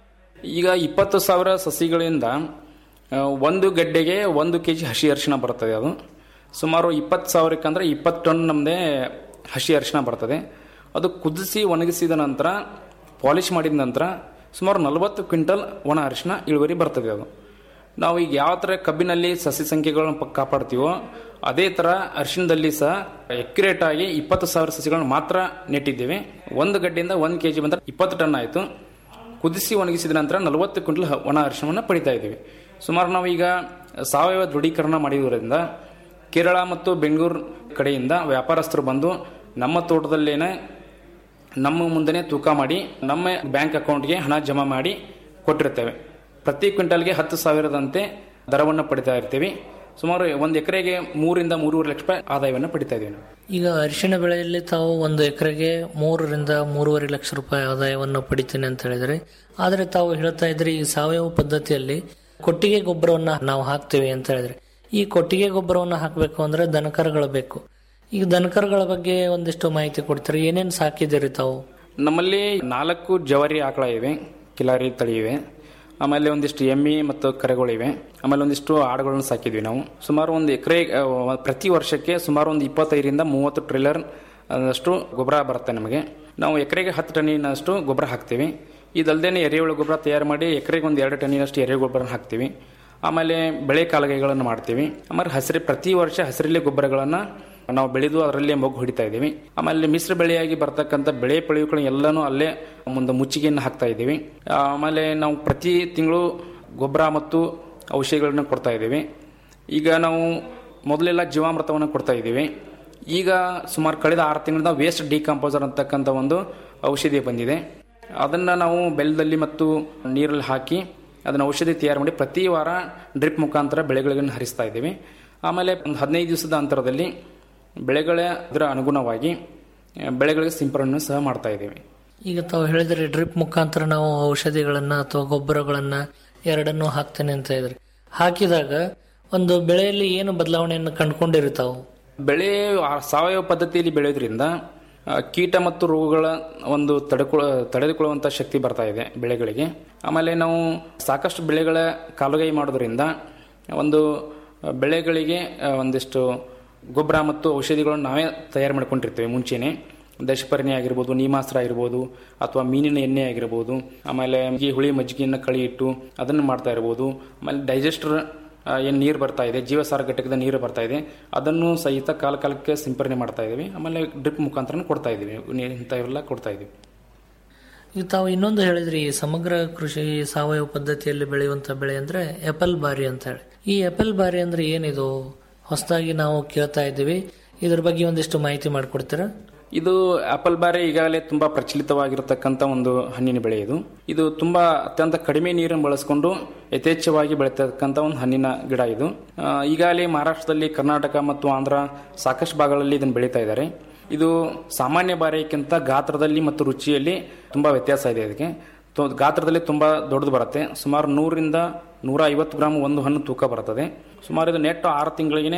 ಈಗ ಇಪ್ಪತ್ತು ಸಾವಿರ ಸಸಿಗಳಿಂದ ಆ, ಒಂದು ಗಡ್ಡೆಗೆ ಒಂದು ಕೆ ಜಿ ಹಸಿ ಅರಿಶಿಣ ಬರ್ತದೆ ಅದು ಸುಮಾರು ಇಪ್ಪತ್ತು ಸಾವಿರಕ್ಕೆ ಅಂದರೆ ಇಪ್ಪತ್ತು ಟನ್ ನಮ್ಮದೇ ಹಸಿ ಅರಿಶಿಣ ಬರ್ತದೆ ಅದು ಕುದಿಸಿ ಒಣಗಿಸಿದ ನಂತರ ಪಾಲಿಷ್ ಮಾಡಿದ ನಂತರ ಸುಮಾರು ನಲವತ್ತು ಕ್ವಿಂಟಲ್ ಒಣ ಅರಿಶಿಣ ಇಳುವರಿ ಬರ್ತದೆ ಅದು ನಾವು ಈಗ ಯಾವ ಥರ ಕಬ್ಬಿನಲ್ಲಿ ಸಸಿ ಸಂಖ್ಯೆಗಳನ್ನು ಪ- ಕಾಪಾಡ್ತೀವೋ ಅದೇ ಥರ ಅರಿಶಿಣದಲ್ಲಿ ಸಹ ಎಕ್ಯುರೇಟ್ ಆಗಿ ಇಪ್ಪತ್ತು ಸಾವಿರ ಸಸಿಗಳನ್ನು ಮಾತ್ರ ನೆಟ್ಟಿದ್ದೇವೆ ಒಂದು ಗಡ್ಡೆಯಿಂದ ಒಂದು ಕೆ ಜಿ ಬಂದರೆ ಇಪ್ಪತ್ತು ಟನ್ ಆಯಿತು ಕುದಿಸಿ ಒಣಗಿಸಿದ ನಂತರ ನಲವತ್ತು ಕ್ವಿಂಟಲ್ ಹ- ಒಣ ಅರಿಶಿಣವನ್ನು ಪಡಿತಾ ಇದ್ದೀವಿ ಸುಮಾರು ನಾವೀಗ ಸಾವಯವ ದೃಢೀಕರಣ ಮಾಡಿರೋದ್ರಿಂದ ಕೇರಳ ಮತ್ತು ಬೆಂಗಳೂರು ಕಡೆಯಿಂದ ವ್ಯಾಪಾರಸ್ಥರು ಬಂದು ನಮ್ಮ ತೋಟದಲ್ಲೇನೆ ನಮ್ಮ ಮುಂದೆನೆ ತೂಕ ಮಾಡಿ ನಮ್ಮ ಬ್ಯಾಂಕ್ ಅಕೌಂಟ್ಗೆ ಹಣ ಜಮಾ ಮಾಡಿ ಕೊಟ್ಟಿರ್ತೇವೆ ಪ್ರತಿ ಕ್ವಿಂಟಲ್ಗೆ ಹತ್ತು ಸಾವಿರದಂತೆ ದರವನ್ನು ಪಡಿತಾ ಇರ್ತೀವಿ ಸುಮಾರು ಒಂದು ಎಕರೆಗೆ ಮೂರಿಂದ ಮೂರುವರೆ ಲಕ್ಷ ರೂಪಾಯಿ ಆದಾಯವನ್ನು ಪಡಿತಾ ಇದ್ದೀವಿ ನಾವು ಈಗ ಅರಿಶಿಣ ಬೆಳೆಯಲ್ಲಿ ತಾವು ಒಂದು ಎಕರೆಗೆ ಮೂರರಿಂದ ಮೂರುವರೆ ಲಕ್ಷ ರೂಪಾಯಿ ಆದಾಯವನ್ನು ಪಡಿತೀನಿ ಅಂತ ಹೇಳಿದ್ರೆ ಆದರೆ ತಾವು ಹೇಳ್ತಾ ಇದ್ರಿ ಈ ಸಾವಯವ ಪದ್ಧತಿಯಲ್ಲಿ ಕೊಟ್ಟಿಗೆ ಗೊಬ್ಬರವನ್ನ ನಾವು ಹಾಕ್ತೀವಿ ಅಂತ ಹೇಳಿದ್ರೆ ಈ ಕೊಟ್ಟಿಗೆ ಗೊಬ್ಬರವನ್ನು ಹಾಕಬೇಕು ಅಂದ್ರೆ ದನಕರುಗಳು ಬೇಕು ಈಗ ದನಕರುಗಳ ಬಗ್ಗೆ ಒಂದಿಷ್ಟು ಮಾಹಿತಿ ಕೊಡ್ತಾರೆ ಏನೇನು ಸಾಕಿದ್ದೀರಿ ತಾವು ನಮ್ಮಲ್ಲಿ ನಾಲ್ಕು ಜವಾರಿ ಆಕಳ ಇವೆ ಕಿಲಾರಿ ತಳಿ ಇವೆ ಆಮೇಲೆ ಒಂದಿಷ್ಟು ಎಮ್ಮಿ ಮತ್ತು ಕರೆಗಳಿವೆ ಆಮೇಲೆ ಒಂದಿಷ್ಟು ಆಡುಗಳನ್ನು ಸಾಕಿದ್ವಿ ನಾವು ಸುಮಾರು ಒಂದು ಎಕರೆ ಪ್ರತಿ ವರ್ಷಕ್ಕೆ ಸುಮಾರು ಒಂದು ಇಪ್ಪತ್ತೈದರಿಂದ ಮೂವತ್ತು ಟ್ರಿಲ್ಲರ್ ಅಷ್ಟು ಗೊಬ್ಬರ ಬರುತ್ತೆ ನಮಗೆ ನಾವು ಎಕರೆಗೆ ಹತ್ತು ಟನ್ನಿನಷ್ಟು ಗೊಬ್ಬರ ಹಾಕ್ತೀವಿ ಇದಲ್ದೇನೆ ಎರೆಹುಳು ಗೊಬ್ಬರ ತಯಾರು ಮಾಡಿ ಎಕರೆಗೆ ಒಂದು ಎರಡು ಟನ್ನಿನಷ್ಟು ಎರೆ ಗೊಬ್ಬರ ಹಾಕ್ತೀವಿ ಆಮೇಲೆ ಬೆಳೆ ಕಾಲುಗೆಗಳನ್ನು ಮಾಡ್ತೀವಿ ಆಮೇಲೆ ಹಸಿರು ಪ್ರತಿ ವರ್ಷ ಹಸಿರೆಲೆ ಗೊಬ್ಬರಗಳನ್ನು ನಾವು ಬೆಳೆದು ಅದರಲ್ಲೇ ಮಗು ಹೊಡಿತಾ ಇದ್ದೀವಿ ಆಮೇಲೆ ಮಿಶ್ರ ಬೆಳೆಯಾಗಿ ಬರ್ತಕ್ಕಂಥ ಬೆಳೆ ಪಳೆಯುಗಳು ಎಲ್ಲನೂ ಅಲ್ಲೇ ಮುಂದೆ ಮುಚ್ಚಿಗೆಯನ್ನು ಹಾಕ್ತಾ ಇದ್ದೀವಿ ಆಮೇಲೆ ನಾವು ಪ್ರತಿ ತಿಂಗಳು ಗೊಬ್ಬರ ಮತ್ತು ಔಷಧಿಗಳನ್ನು ಕೊಡ್ತಾ ಇದ್ದೀವಿ ಈಗ ನಾವು ಮೊದಲೆಲ್ಲ ಜೀವಾಮೃತವನ್ನು ಕೊಡ್ತಾ ಇದ್ದೀವಿ ಈಗ ಸುಮಾರು ಕಳೆದ ಆರು ತಿಂಗಳಿಂದ ವೇಸ್ಟ್ ಡಿಕಂಪೋಸರ್ ಅಂತಕ್ಕಂಥ ಒಂದು ಔಷಧಿ ಬಂದಿದೆ ಅದನ್ನು ನಾವು ಬೆಲ್ಲದಲ್ಲಿ ಮತ್ತು ನೀರಲ್ಲಿ ಹಾಕಿ ಅದನ್ನು ಔಷಧಿ ತಯಾರು ಮಾಡಿ ಪ್ರತಿ ವಾರ ಡ್ರಿಪ್ ಮುಖಾಂತರ ಬೆಳೆಗಳಿಗೆ ಹರಿಸ್ತಾ ಇದ್ದೀವಿ ಆಮೇಲೆ ಒಂದು ಹದಿನೈದು ದಿವಸದ ಅಂತರದಲ್ಲಿ ಬೆಳೆಗಳ ಅದರ ಅನುಗುಣವಾಗಿ ಆ, ಬೆಳೆಗಳಿಗೆ ಸಿಂಪರಣೆ ಸಹ ಮಾಡ್ತಾ ಇದ್ದೀವಿ ಈಗ ತಾವು ಹೇಳಿದ್ರಿ ಡ್ರಿಪ್ ಮುಖಾಂತರ ನಾವು ಔಷಧಿಗಳನ್ನ ಅಥವಾ ಗೊಬ್ಬರಗಳನ್ನ ಎರಡನ್ನೂ ಹಾಕ್ತೇನೆ ಅಂತ ಇದ್ರಿ ಹಾಕಿದಾಗ ಒಂದು ಬೆಳೆಯಲ್ಲಿ ಏನು ಬದಲಾವಣೆಯನ್ನು ಕಂಡುಕೊಂಡಿರಿ ತಾವು ಬೆಳೆ ಆ ಸಾವಯವ ಪದ್ಧತಿಯಲ್ಲಿ ಬೆಳೆಯೋದ್ರಿಂದ ಆ, ಕೀಟ ಮತ್ತು ರೋಗಗಳ ಒಂದು ತಡೆಕೊಳ್ಳ ತಡೆದುಕೊಳ್ಳುವಂಥ ಶಕ್ತಿ ಬರ್ತಾ ಇದೆ ಬೆಳೆಗಳಿಗೆ ಆಮೇಲೆ ನಾವು ಸಾಕಷ್ಟು ಬೆಳೆಗಳ ಕಾಲುಗೈ ಮಾಡೋದ್ರಿಂದ ಒಂದು ಬೆಳೆಗಳಿಗೆ ಆ, ಒಂದಿಷ್ಟು ಗೊಬ್ಬರ ಮತ್ತು ಔಷಧಿಗಳನ್ನು ನಾವೇ ತಯಾರು ಮಾಡ್ಕೊಂಡಿರ್ತೀವಿ ಮುಂಚೆನೆ ದಶಪರ್ಣಿ ಆಗಿರ್ಬೋದು ನೀಮಾಸ್ತ್ರ ಆಗಿರ್ಬೋದು ಅಥವಾ ಮೀನಿನ ಎಣ್ಣೆ ಆಗಿರ್ಬೋದು ಆಮೇಲೆ ಈ ಹುಳಿ ಮಜ್ಜಿಗೆಯನ್ನು ಕಳಿ ಇಟ್ಟು ಅದನ್ನು ಮಾಡ್ತಾ ಇರ್ಬೋದು ಆಮೇಲೆ ಡೈಜೆಸ್ಟರ್ ಏನು ನೀರು ಬರ್ತಾ ಇದೆ ಜೀವಸಾರ ಘಟಕದ ನೀರು ಬರ್ತಾ ಇದೆ ಅದನ್ನು ಸಹಿತ ಕಾಲ ಕಾಲಕ್ಕೆ ಸಿಂಪರಣೆ ಮಾಡ್ತಾ ಇದ್ದೀವಿ ಆಮೇಲೆ ಡ್ರಿಪ್ ಮುಖಾಂತರ ಕೊಡ್ತಾ ಇದ್ದೀವಿ ಇಂಥವೆಲ್ಲ ಕೊಡ್ತಾ ಇದ್ದೀವಿ ಈಗ ತಾವು ಇನ್ನೊಂದು ಹೇಳಿದ್ರಿ ಈ ಸಮಗ್ರ ಕೃಷಿ ಸಾವಯವ ಪದ್ಧತಿಯಲ್ಲಿ ಬೆಳೆಯುವಂತ ಬೆಳೆ ಅಂದ್ರೆ ಆಪಲ್ ಬಾರಿ ಅಂತ ಹೇಳಿ ಈ ಆಪಲ್ ಬಾರಿ ಅಂದ್ರೆ ಏನಿದು ಹೊಸದಾಗಿ ನಾವು ಕೇಳ್ತಾ ಇದ್ದೀವಿ ಇದ್ರ ಬಗ್ಗೆ ಒಂದಿಷ್ಟು ಮಾಹಿತಿ ಮಾಡಿಕೊಡ್ತೀರಾ ಇದು ಆಪಲ್ ಬಾರೆ ಈಗಾಗಲೇ ತುಂಬಾ ಪ್ರಚಲಿತವಾಗಿರತಕ್ಕಂಥ ಒಂದು ಹಣ್ಣಿನ ಬೆಳೆ ಇದು ಇದು ತುಂಬಾ ಅತ್ಯಂತ ಕಡಿಮೆ ನೀರನ್ನು ಬಳಸಿಕೊಂಡು ಯಥೇಚ್ಛವಾಗಿ ಬೆಳೀತಕ್ಕಂಥ ಒಂದು ಹಣ್ಣಿನ ಗಿಡ ಇದು ಆ, ಈಗಾಗಲೇ ಮಹಾರಾಷ್ಟ್ರದಲ್ಲಿ ಕರ್ನಾಟಕ ಮತ್ತು ಆಂಧ್ರ ಸಾಕಷ್ಟು ಭಾಗಗಳಲ್ಲಿ ಇದನ್ನು ಬೆಳೀತಾ ಇದ್ದಾರೆ ಇದು ಸಾಮಾನ್ಯ ಬಾರೆಯಕ್ಕಿಂತ ಗಾತ್ರದಲ್ಲಿ ಮತ್ತು ರುಚಿಯಲ್ಲಿ ತುಂಬಾ ವ್ಯತ್ಯಾಸ ಇದೆ ಇದಕ್ಕೆ ತೊ- ಗಾತ್ರದಲ್ಲಿ ತುಂಬಾ ದೊಡ್ಡದು ಬರುತ್ತೆ ಸುಮಾರು ನೂರರಿಂದ ನೂರ ಐವತ್ತು ಗ್ರಾಮ್ ಒಂದು ಹಣ್ಣು ತೂಕ ಬರ್ತದೆ ಸುಮಾರು ಇದು ನೆಟ್ಟು ಆರು ತಿಂಗಳಿಗೆ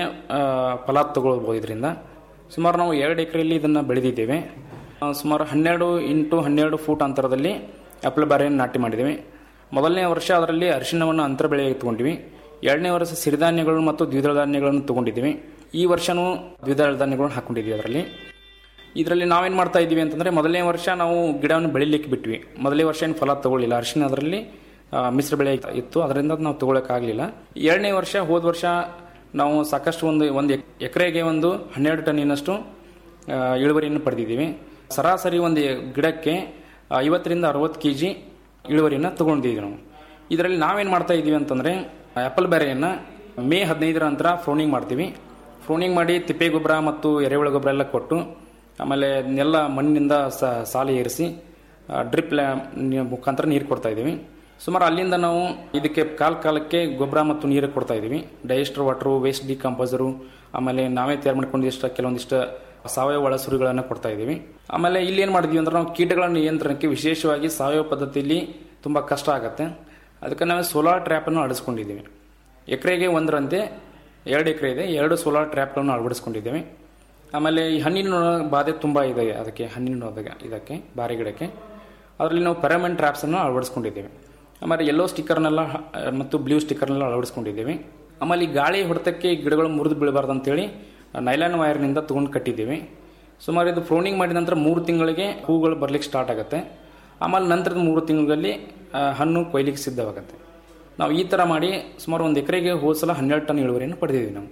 ಫಲ ತಗೊಳ್ಬೋದು ಇದರಿಂದ ಸುಮಾರು ನಾವು ಎರಡು ಎಕರೆಯಲ್ಲಿ ಇದನ್ನು ಬೆಳೆದಿದ್ದೇವೆ ಆ, ಸುಮಾರು ಹನ್ನೆರಡು ಇಂಟು ಹನ್ನೆರಡು ಫೂಟ್ ಅಂತರದಲ್ಲಿ ಆಪಲ್ ಬಾರೆಯನ್ನು ನಾಟಿ ಮಾಡಿದ್ದೇವೆ ಮೊದಲನೇ ವರ್ಷ ಅದರಲ್ಲಿ ಅರಿಶಿಣವನ್ನು ಅಂತರ ಬೆಳೆಯಾಗಿ ತಗೊಂಡಿವಿ ಎರಡನೇ ವರ್ಷ ಸಿರಿಧಾನ್ಯಗಳು ಮತ್ತು ದ್ವಿದಳ ಧಾನ್ಯಗಳನ್ನು ತಗೊಂಡಿದ್ದೀವಿ ಈ ವರ್ಷನೂ ದ್ವಿದಳ ಧಾನ್ಯಗಳನ್ನು ಹಾಕೊಂಡಿದ್ದೀವಿ ಅದರಲ್ಲಿ ಇದರಲ್ಲಿ ನಾವೇನು ಮಾಡ್ತಾ ಇದ್ದೀವಿ ಅಂತಂದರೆ ಮೊದಲನೇ ವರ್ಷ ನಾವು ಗಿಡವನ್ನು ಬೆಳಿಲಿಕ್ಕೆ ಬಿಟ್ವಿ ಮೊದಲನೇ ವರ್ಷ ಏನು ಫಲ ತಗೊಳ್ಳಿಲ್ಲ ಅರಿಶಿನ ಅದರಲ್ಲಿ ಆ, ಮಿಶ್ರ ಬೆಳೆ ಇತ್ತು ಅದರಿಂದ ನಾವು ತಗೊಳಕ್ಕಾಗಲಿಲ್ಲ ಎರಡನೇ ವರ್ಷ ಹೋದ ವರ್ಷ ನಾವು ಸಾಕಷ್ಟು ಒಂದು ಒಂದು ಎಕರೆಗೆ ಒಂದು ಹನ್ನೆರಡು ಟನ್ನಿನಷ್ಟು ಆ, ಇಳುವರಿಯನ್ನು ಪಡೆದಿದ್ದೀವಿ ಸರಾಸರಿ ಒಂದು ಗಿಡಕ್ಕೆ ಐವತ್ತರಿಂದ ಅರವತ್ತು ಕೆ ಜಿ ಇಳುವರಿಯನ್ನು ತಗೊಂಡಿದ್ದೀವಿ ನಾವು ಇದರಲ್ಲಿ ನಾವೇನು ಮಾಡ್ತಾ ಇದ್ದೀವಿ ಅಂತಂದರೆ ಆ್ಯಪಲ್ ಬೇರೆಯನ್ನು ಮೇ ಹದಿನೈದರ ನಂತರ ಫ್ರೋನಿಂಗ್ ಮಾಡ್ತೀವಿ ಫ್ರೋನಿಂಗ್ ಮಾಡಿ ತಿಪ್ಪೆ ಗೊಬ್ಬರ ಮತ್ತು ಎರೆಹುಳ ಗೊಬ್ಬರ ಎಲ್ಲ ಕೊಟ್ಟು ಆಮೇಲೆ ನೆಲ್ಲ ಮಣ್ಣಿನಿಂದ ಸ- ಸಾಲು ಏರಿಸಿ ಡ್ರಿಪ್ ಮುಖಾಂತರ ನೀರು ಕೊಡ್ತಾ ಇದ್ದೀವಿ ಸುಮಾರು ಅಲ್ಲಿಂದ ನಾವು ಇದಕ್ಕೆ ಕಾಲ ಕಾಲಕ್ಕೆ ಗೊಬ್ಬರ ಮತ್ತು ನೀರು ಕೊಡ್ತಾ ಇದ್ದೀವಿ ಡೈಜೆಸ್ಟರ್ ವಾಟರು ವೇಸ್ಟ್ ಡಿಕಂಪೋಸರು ಆಮೇಲೆ ನಾವೇ ತಯಾರು ಮಾಡ್ಕೊಂಡಿಷ್ಟ ಕೆಲವೊಂದಿಷ್ಟು ಸಾವಯವ ಒಳಸುರಿಗಳನ್ನು ಕೊಡ್ತಾ ಇದ್ದೀವಿ ಆಮೇಲೆ ಇಲ್ಲಿ ಏನು ಮಾಡಿದ್ವಿ ಅಂದ್ರೆ ನಾವು ಕೀಟಗಳ ನಿಯಂತ್ರಣಕ್ಕೆ ವಿಶೇಷವಾಗಿ ಸಾವಯವ ಪದ್ಧತಿಯಲ್ಲಿ ತುಂಬ ಕಷ್ಟ ಆಗುತ್ತೆ ಅದಕ್ಕೆ ನಾವು ಸೋಲಾರ್ ಟ್ರ್ಯಾಪನ್ನು ಅಳಿಸ್ಕೊಂಡಿದ್ದೀವಿ ಎಕರೆಗೆ ಒಂದರಂತೆ ಎರಡು ಎಕರೆ ಇದೆ ಎರಡು ಸೋಲಾರ್ ಟ್ರ್ಯಾಪ್ಗಳನ್ನು ಅಳವಡಿಸ್ಕೊಂಡಿದ್ದೇವೆ ಆಮೇಲೆ ಈ ಹಣ್ಣಿನ ನೊಣ ಬಾಧೆ ತುಂಬ ಇದೆ ಅದಕ್ಕೆ ಹಣ್ಣಿನ ನೊಣದಾಗ ಇದಕ್ಕೆ ಬಾರಿ ಗಿಡಕ್ಕೆ ಅದರಲ್ಲಿ ನಾವು ಪೆರಮೆಂಟ್ ಟ್ರ್ಯಾಪ್ಸನ್ನು ಅಳವಡಿಸ್ಕೊಂಡಿದ್ದೇವೆ ಆಮೇಲೆ ಯೆಲ್ಲೋ ಸ್ಟಿಕ್ಕರ್ನೆಲ್ಲ ಹ- ಮತ್ತು ಬ್ಲೂ ಸ್ಟಿಕ್ಕರ್ನೆಲ್ಲ ಅಳವಡಿಸ್ಕೊಂಡಿದ್ದೇವೆ ಆಮೇಲೆ ಈ ಗಾಳಿ ಹೊಡೆತಕ್ಕೆ ಈ ಗಿಡಗಳು ಮುರಿದು ಬೀಳಬಾರ್ದು ಅಂತೇಳಿ ನೈಲಾನ್ ವೈರ್ನಿಂದ ತೊಗೊಂಡು ಕಟ್ಟಿದ್ದೀವಿ ಸುಮಾರು ಇದು ಫ್ರೋನಿಂಗ್ ಮಾಡಿದ ನಂತರ ಮೂರು ತಿಂಗಳಿಗೆ ಹೂಗಳು ಬರ್ಲಿಕ್ಕೆ ಸ್ಟಾರ್ಟ್ ಆಗುತ್ತೆ ಆಮೇಲೆ ನಂತರದ ಮೂರು ತಿಂಗಳಲ್ಲಿ ಆ, ಹಣ್ಣು ಕೊಯ್ಲಿಕ್ಕೆ ಸಿದ್ಧವಾಗುತ್ತೆ ನಾವು ಈ ಥರ ಮಾಡಿ ಸುಮಾರು ಒಂದು ಎಕರೆಗೆ ಹೋದ ಸಲ ಹನ್ನೆರಡು ಟನ್ ಇಳುವರಿಯನ್ನು ಪಡೆದಿದ್ದೀವಿ ನಾವು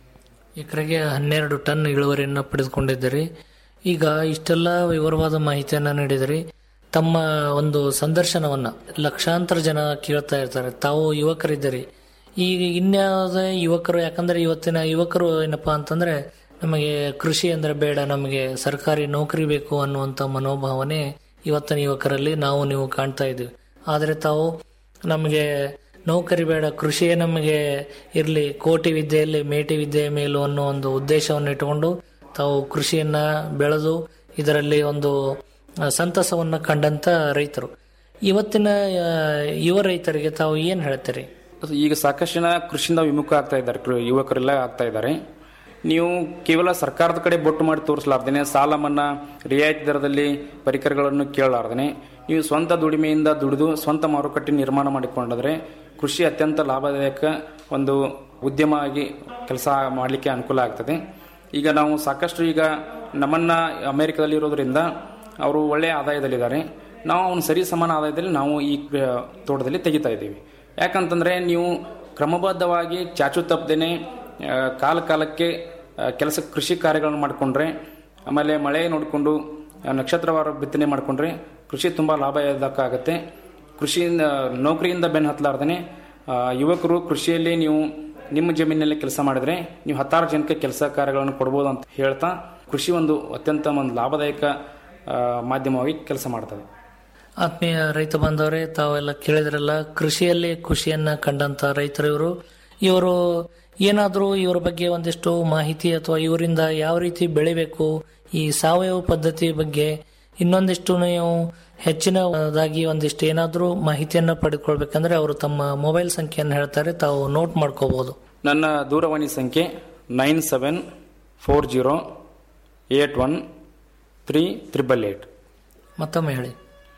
ಎಕರೆಗೆ ಹನ್ನೆರಡು ಟನ್ ಇಳುವರಿಯನ್ನು ಪಡೆದುಕೊಂಡಿದ್ದೀರಿ ಈಗ ಇಷ್ಟೆಲ್ಲ ವಿವರವಾದ ಮಾಹಿತಿಯನ್ನು ನೀಡಿದಿರಿ ತಮ್ಮ ಒಂದು ಸಂದರ್ಶನವನ್ನ ಲಕ್ಷಾಂತರ ಜನ ಕೇಳ್ತಾ ಇರ್ತಾರೆ ತಾವು ಯುವಕರಿದ್ದೀರಿ ಈಗ ಇನ್ಯಾವುದೇ ಯುವಕರು ಯಾಕಂದ್ರೆ ಇವತ್ತಿನ ಯುವಕರು ಏನಪ್ಪಾ ಅಂತಂದ್ರೆ ನಮಗೆ ಕೃಷಿ ಅಂದ್ರೆ ಬೇಡ ನಮಗೆ ಸರ್ಕಾರಿ ನೌಕರಿ ಬೇಕು ಅನ್ನುವಂಥ ಮನೋಭಾವನೆ ಇವತ್ತಿನ ಯುವಕರಲ್ಲಿ ನಾವು ನೀವು ಕಾಣ್ತಾ ಇದ್ದೀವಿ ಆದರೆ ತಾವು ನಮಗೆ ನೌಕರಿ ಬೇಡ ಕೃಷಿಯೇ ನಮಗೆ ಇರಲಿ ಕೋಟಿ ವಿದ್ಯೆಯಲ್ಲಿ ಮೇಟಿ ವಿದ್ಯೆಯ ಮೇಲು ಅನ್ನೋ ಒಂದು ಉದ್ದೇಶವನ್ನು ಇಟ್ಟುಕೊಂಡು ತಾವು ಕೃಷಿಯನ್ನ ಬೆಳೆದು ಇದರಲ್ಲಿ ಒಂದು ಆ, ಸಂತಸವನ್ನ ಕಂಡಂತ ರೈತರು ಇವತ್ತಿನ ಆ, ಯುವ ರೈತರಿಗೆ ತಾವು ಏನ್ ಹೇಳ್ತೀರಿ ಈಗ ಸಾಕಷ್ಟು ಜನ ಕೃಷಿಯಿಂದ ವಿಮುಖ ಆಗ್ತಾ ಇದ್ದಾರೆ ಕೃ- ಯುವಕರೆಲ್ಲ ಆಗ್ತಾ ಇದ್ದಾರೆ ನೀವು ಕೇವಲ ಸರ್ಕಾರದ ಕಡೆ ಬೊಟ್ಟು ಮಾಡಿ ತೋರಿಸಲಾರ್ದೇನೆ ಸಾಲ ಮನ್ನಾ ರಿಯಾಯಿತಿ ದರದಲ್ಲಿ ಪರಿಕರಗಳನ್ನು ಕೇಳಲಾರ್ದೇನೆ ನೀವು ಸ್ವಂತ ದುಡಿಮೆಯಿಂದ ದುಡಿದು ಸ್ವಂತ ಮಾರುಕಟ್ಟೆ ನಿರ್ಮಾಣ ಮಾಡಿಕೊಂಡ್ರೆ ಕೃಷಿ ಅತ್ಯಂತ ಲಾಭದಾಯಕ ಒಂದು ಉದ್ಯಮ ಆಗಿ ಕೆಲಸ ಮಾಡಲಿಕ್ಕೆ ಅನುಕೂಲ ಆಗ್ತದೆ ಈಗ ನಾವು ಸಾಕಷ್ಟು ಈಗ ನಮ್ಮನ್ನ ಅಮೆರಿಕದಲ್ಲಿ ಇರೋದ್ರಿಂದ ಅವರು ಒಳ್ಳೆಯ ಆದಾಯದಲ್ಲಿದ್ದಾರೆ ನಾವು ಅವನು ಸರಿ ಸಮಾನ ಆದಾಯದಲ್ಲಿ ನಾವು ಈ ಆ, ತೋಟದಲ್ಲಿ ತೆಗಿತಾ ಇದ್ದೀವಿ ಯಾಕಂತಂದ್ರೆ ನೀವು ಕ್ರಮಬದ್ಧವಾಗಿ ಚಾಚು ತಪ್ಪದೇನೆ ಆ, ಕಾಲ ಕಾಲಕ್ಕೆ ಆ, ಕೆಲಸ ಕೃಷಿ ಕಾರ್ಯಗಳನ್ನು ಮಾಡಿಕೊಂಡ್ರೆ ಆಮೇಲೆ ಮಳೆ ನೋಡಿಕೊಂಡು ನಕ್ಷತ್ರವಾರ ಬಿತ್ತನೆ ಮಾಡಿಕೊಂಡ್ರೆ ಕೃಷಿ ತುಂಬ ಲಾಭದಾಯಕ ಆಗುತ್ತೆ ಕೃಷಿಯಿಂದ ನೌಕರಿಯಿಂದ ಬೆನ್ನು ಹತ್ತಲಾರ್ದೇ ಯುವಕರು ಕೃಷಿಯಲ್ಲಿ ನೀವು ನಿಮ್ಮ ಜಮೀನಿನಲ್ಲಿ ಕೆಲಸ ಮಾಡಿದ್ರೆ ನೀವು ಹತ್ತಾರು ಜನಕ್ಕೆ ಕೆಲಸ ಕಾರ್ಯಗಳನ್ನು ಕೊಡ್ಬೋದು ಅಂತ ಹೇಳ್ತಾ ಕೃಷಿ ಒಂದು ಅತ್ಯಂತ ಒಂದು ಲಾಭದಾಯಕ ಆ, ಮಾಧ್ಯಮವಾಗಿ ಕೆಲಸ ಮಾಡ್ತದೆ ಆತ್ಮೀಯ ರೈತ ಬಾಂಧವರೇ ತಾವೆಲ್ಲ ಕೇಳಿದ್ರಲ್ಲ ಕೃಷಿಯಲ್ಲಿ ಖುಷಿಯನ್ನ ಕಂಡಂತ ರೈತರು ಇವರು ಇವರು ಏನಾದರೂ ಇವರ ಬಗ್ಗೆ ಒಂದಿಷ್ಟು ಮಾಹಿತಿ ಅಥವಾ ಇವರಿಂದ ಯಾವ ರೀತಿ ಬೆಳಿಬೇಕು ಈ ಸಾವಯವ ಪದ್ಧತಿ ಬಗ್ಗೆ ಇನ್ನೊಂದಿಷ್ಟು ನೀವು ಹೆಚ್ಚಿನದಾಗಿ ಒಂದಿಷ್ಟು ಏನಾದರೂ ಮಾಹಿತಿಯನ್ನ ಪಡೆದುಕೊಳ್ಬೇಕಂದ್ರೆ ಅವರು ತಮ್ಮ ಮೊಬೈಲ್ ಸಂಖ್ಯೆಯನ್ನು ಹೇಳ್ತಾರೆ ತಾವು ನೋಟ್ ಮಾಡ್ಕೋಬಹುದು ನನ್ನ ದೂರವಾಣಿ ಸಂಖ್ಯೆ nine seven four zero eight one three triple eight ಮತ್ತೊಮ್ಮೆ ಹೇಳಿ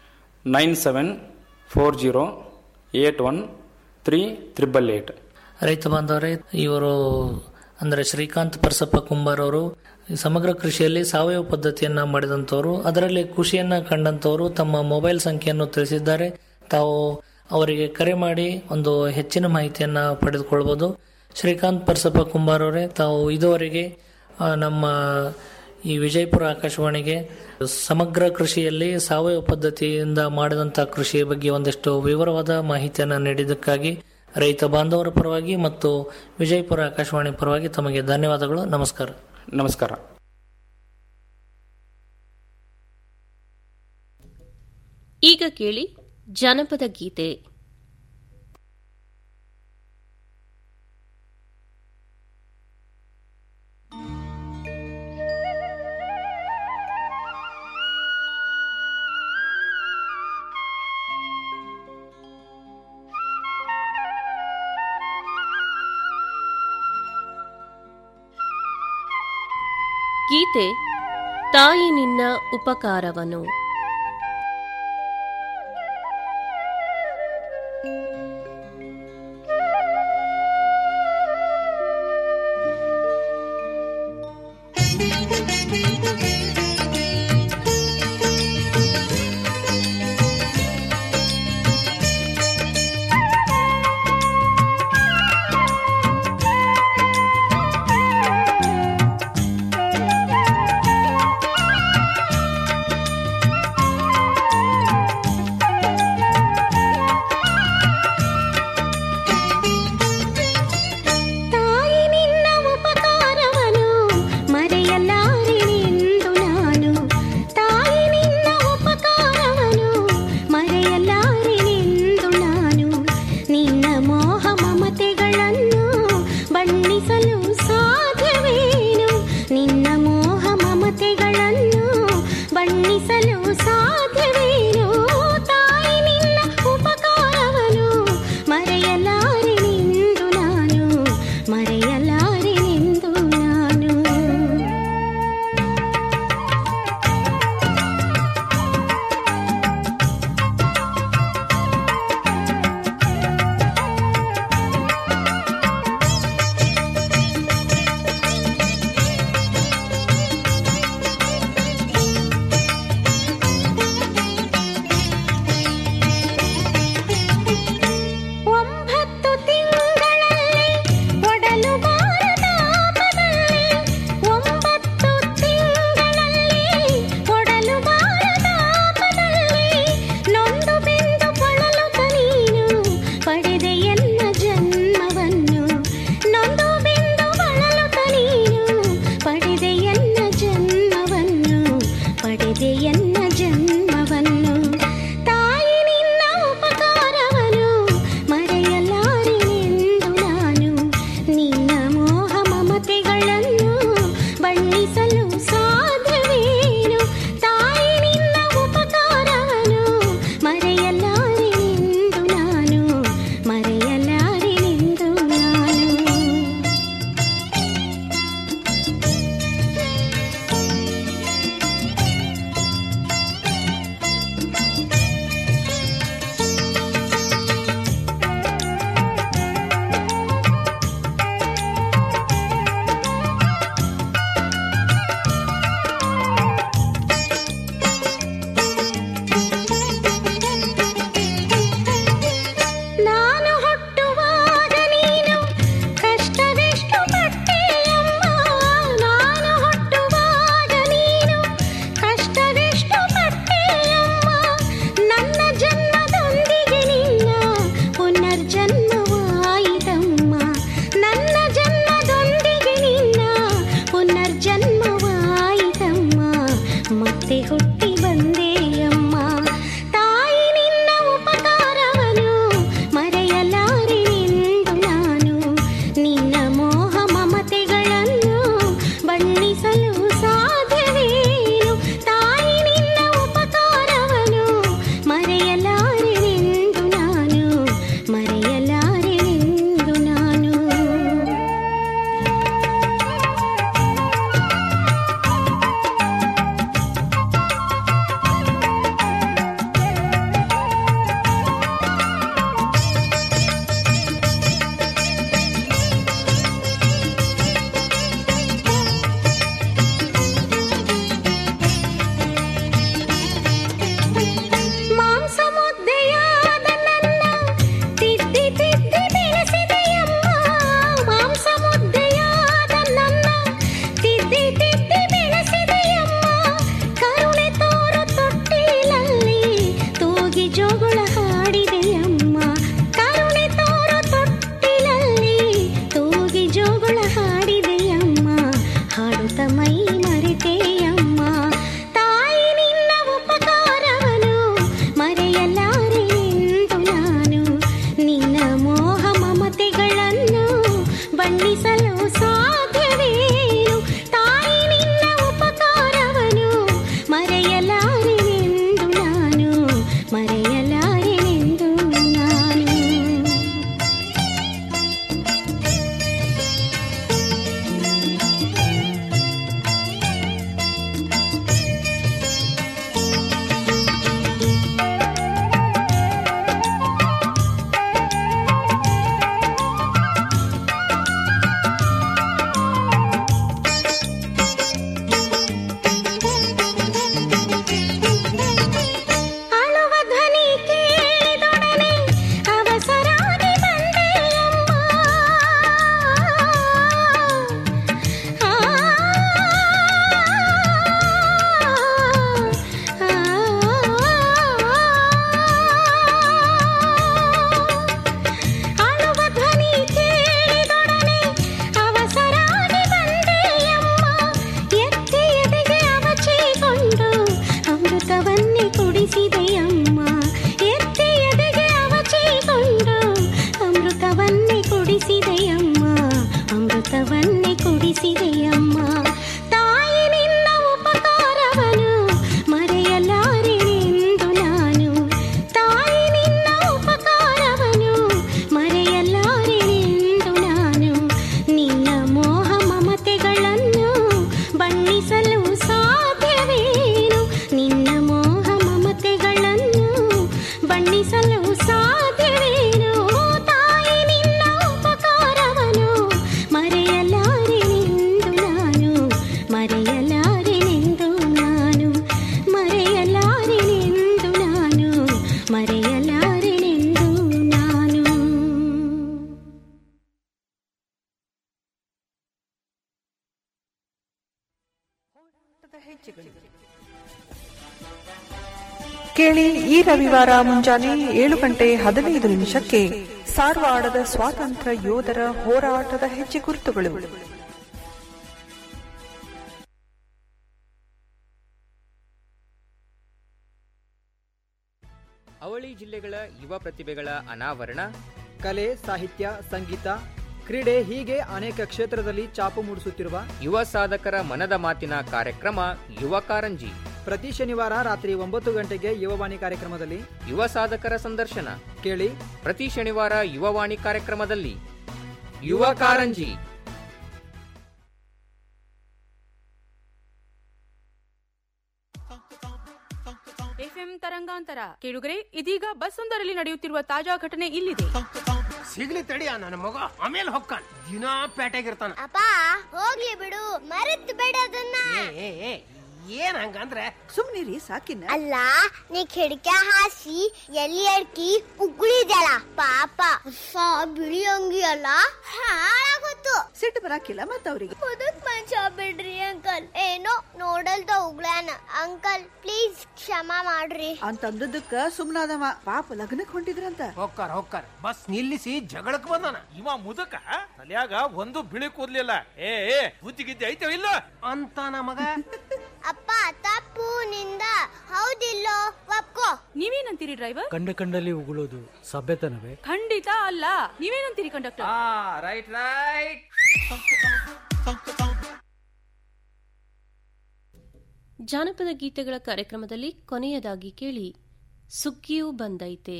nine seven four zero eight one three triple eight ರೈತ ಬಾಂಧವರೇ ಇವರು ಅಂದ್ರೆ ಶ್ರೀಕಾಂತ್ ಪರಸಪ್ಪ ಕುಂಬಾರ್ ಅವರು ಈ ಸಮಗ್ರ ಕೃಷಿಯಲ್ಲಿ ಸಾವಯವ ಪದ್ಧತಿಯನ್ನ ಮಾಡಿದಂಥವರು ಅದರಲ್ಲಿ ಖುಷಿಯನ್ನ ಕಂಡಂಥವರು ತಮ್ಮ ಮೊಬೈಲ್ ಸಂಖ್ಯೆಯನ್ನು ತಿಳಿಸಿದ್ದಾರೆ ತಾವು ಅವರಿಗೆ ಕರೆ ಮಾಡಿ ಒಂದು ಹೆಚ್ಚಿನ ಮಾಹಿತಿಯನ್ನ ಪಡೆದುಕೊಳ್ಬೋದು ಶ್ರೀಕಾಂತ್ ಪರ್ಸಪ್ಪ ಕುಂಬಾರ್ ಅವರೇ ತಾವು ಇದುವರೆಗೆ ಆ, ನಮ್ಮ ಈ ವಿಜಯಪುರ ಆಕಾಶವಾಣಿಗೆ ಸಮಗ್ರ ಕೃಷಿಯಲ್ಲಿ ಸಾವಯವ ಪದ್ಧತಿಯಿಂದ ಮಾಡಿದಂಥ ಕೃಷಿಯ ಬಗ್ಗೆ ಒಂದಿಷ್ಟು ವಿವರವಾದ ಮಾಹಿತಿಯನ್ನು ನೀಡಿದ್ದಕ್ಕಾಗಿ ರೈತ ಬಾಂಧವರ ಪರವಾಗಿ ಮತ್ತು ವಿಜಯಪುರ ಆಕಾಶವಾಣಿ ಪರವಾಗಿ ತಮಗೆ ಧನ್ಯವಾದಗಳು ನಮಸ್ಕಾರ ನಮಸ್ಕಾರ ಈಗ ಕೇಳಿ ಜಾನಪದ ಗೀತೆ ಗೀತೆ ತಾಯಿ ನಿನ್ನ ಉಪಕಾರವನು ತಾಯಿ ನಿನ್ನ ಉಪಕಾರವನು ಮರೆಯಲಾರೆ ಅಮೃತವನ್ನೇ ಕುಡಿಸಿದೆಯಮ್ಮ ಎತ್ತಿ ಎದೆಗೆ ಅವಚಿಕೊಂಡು ಅಮೃತವನ್ನೇ ಕುಡಿಸಿದೆಯಮ್ಮ ಅಮೃತವನ್ನೇ ಕುಡಿಸಿದೆಯಮ್ಮ ತಾಯಿ ನಿನ್ನ ಉಪಕಾರವನು ಮರೆಯಲಾರೆನೆಂದು ನಾನು ತಾಯಿ ನಿನ್ನ ಉಪಕಾರವನು ಮರೆಯಲಾರೆನೆಂದು ನಾನು ನಿನ್ನ ಮೋಹ ಮಮತೆಗಳನ್ನು ಬಣ್ಣಿಸಲು ಸಾಧ್ಯವೇನು ನಿನ್ನ ಮೋಹ ಮಮತೆಗಳನ್ನು ಬಣ್ಣಿಸಲು ಸಾಧ್ಯವೇನು ತಾಯಿ ನಿನ್ನ ಉಪಕಾರವನು ಮರೆಯಲಾರೆನೆಂದು ನಾನು ಮರೆಯಲಾರೆನೆಂದು ನಾನು ಮರೆಯಲಾರೆನೆಂದು ನಾನು ಮರೆಯಲಾರೆನೆಂದು ನಾನು ಕೇಳಿ ಈ ರವಿವಾರ ಮುಂಜಾನೆ ಏಳು ಗಂಟೆ ಹದಿನೈದು ನಿಮಿಷಕ್ಕೆ ಸಾರವಾಡದ ಸ್ವಾತಂತ್ರ್ಯ ಯೋಧರ ಹೋರಾಟದ ಹೆಜ್ಜೆ ಗುರುತುಗಳು ಅವಳಿ ಜಿಲ್ಲೆಗಳ ಯುವ ಪ್ರತಿಭೆಗಳ ಅನಾವರಣ ಕಲೆ ಸಾಹಿತ್ಯ ಸಂಗೀತ ಕ್ರೀಡೆ ಹೀಗೆ ಅನೇಕ ಕ್ಷೇತ್ರದಲ್ಲಿ ಚಾಪು ಮೂಡಿಸುತ್ತಿರುವ ಯುವ ಸಾಧಕರ ಮನದ ಮಾತಿನ ಕಾರ್ಯಕ್ರಮ ಯುವ ಕಾರಂಜಿ ಪ್ರತಿ ಶನಿವಾರ ರಾತ್ರಿ ಒಂಬತ್ತು ಗಂಟೆಗೆ ಯುವವಾಣಿ ಕಾರ್ಯಕ್ರಮದಲ್ಲಿ ಯುವ ಸಾಧಕರ ಸಂದರ್ಶನ ಕೇಳಿ ಪ್ರತಿ ಶನಿವಾರ ಯುವವಾಣಿ ಕಾರ್ಯಕ್ರಮದಲ್ಲಿ ಯುವ ಕಾರಂಜಿ ಎಫ್ಎಂ ತರಂಗಾಂತರ ಕೇಳುಗರೆ ಇದೀಗ ಬಸ್ ಒಂದರಲ್ಲಿ ನಡೆಯುತ್ತಿರುವ ತಾಜಾ ಘಟನೆ ಇಲ್ಲಿದೆ ಸಿಗ್ಲಿ ತಡಿಯ ನನ್ನ ಮಗ ಆಮೇಲೆ ಹೊಕ್ಕಾನ ದಿನಾ ಪೇಟೆಗಿರ್ತಾನ ಅಪ್ಪ ಹೋಗ್ಲಿ ಬಿಡು ಮರೆತ್ ಬೇಡ ಅದನ್ನ ಏ, ಏ, ಏ, ಏನ್ ಹಂಗಂದ್ರೆ ಸುಮ್ನಿರಿ ಸಾಕಿನ ಅಲ್ಲ ನೀ ಕಿಡಕ ಹಾಸಿ ಎಲ್ಲಿ ಅಡ್ಕಿ ಉಗುಳಿದ್ಯಲ್ಲ ಪಾಪ ಹೊಸ ಬಿಳಿ ಅಂಗಿ ಅಲ್ಲ ಹಾಳಾಗೋತು ಸಿಟ್ಟು ಬರಾಕಿಲ್ಲ ಮತ್ತ ಅವ್ರಿಗೆ ಮುದುಕ್ ಮನುಷ್ಯ ಬಿಡ್ರಿ ಅಂಕಲ್ ಏನೋ ನೋಡಲ್ದ ಉಗ್ಳಾನ ಅಂಕಲ್ ಪ್ಲೀಸ್ ಕ್ಷಮ ಮಾಡ್ರಿ ಅಂತಂದದಕ್ಕ ಸುಮ್ನಾದವ ಪಾಪ ಲಗ್ನಕ್ ಹೊಂಟಿದ್ರಂತ ಹೊಕ್ಕಾರ ಹೊಕ್ಕಾರ ಬಸ್ ನಿಲ್ಲಿಸಿ ಜಗಳಕ್ ಬಂದಾನ ಇವ ಮುದಕ ತಲ್ಯಾಗ ಒಂದು ಬಿಳಿ ಕೂದ್ಲಿಲ್ಲ ಏ ಏ ಬುದ್ಧಿ ಗಿದ್ದಿ ಐತೋ ಇಲ್ಲ ಅಂತ ಮಗ ಅಪ್ಪ ತಪ್ಪು ನಿಂದ ಹೌದಿಲ್ಲೋ ಒಪ್ಕೋ ನೀವೇನಂತೀರಿ ಡ್ರೈವರ್ ಕಂಡ ಕಂಡಲ್ಲಿ ಉಗುಳೋದು ಸಭ್ಯತನವೇ ಖಂಡಿತ ಅಲ್ಲ ನೀವೇನಂತೀರಿ ಕಂಡಕ್ಟರ್ ರೈಟ್ ರೈಟ್ ಜಾನಪದ ಗೀತೆಗಳ ಕಾರ್ಯಕ್ರಮದಲ್ಲಿ ಕೊನೆಯದಾಗಿ ಕೇಳಿ ಸುಗ್ಗಿಯೂ ಬಂದೈತೆ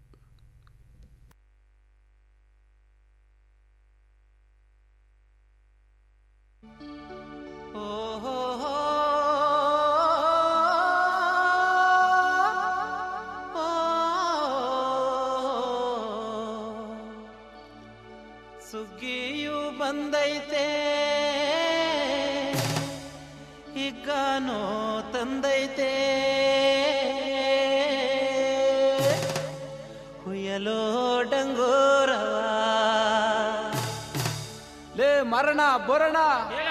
ಸುಗ್ಗಿಯು ಬಂದೈತೆ ಹಿಗ್ಗಾನೋ ತಂದೈತೆ ಹುಯ್ಯಲೋ ಡಂಗೋರವ ಲೇ ಮರಣ ಬರೋಣ ಏ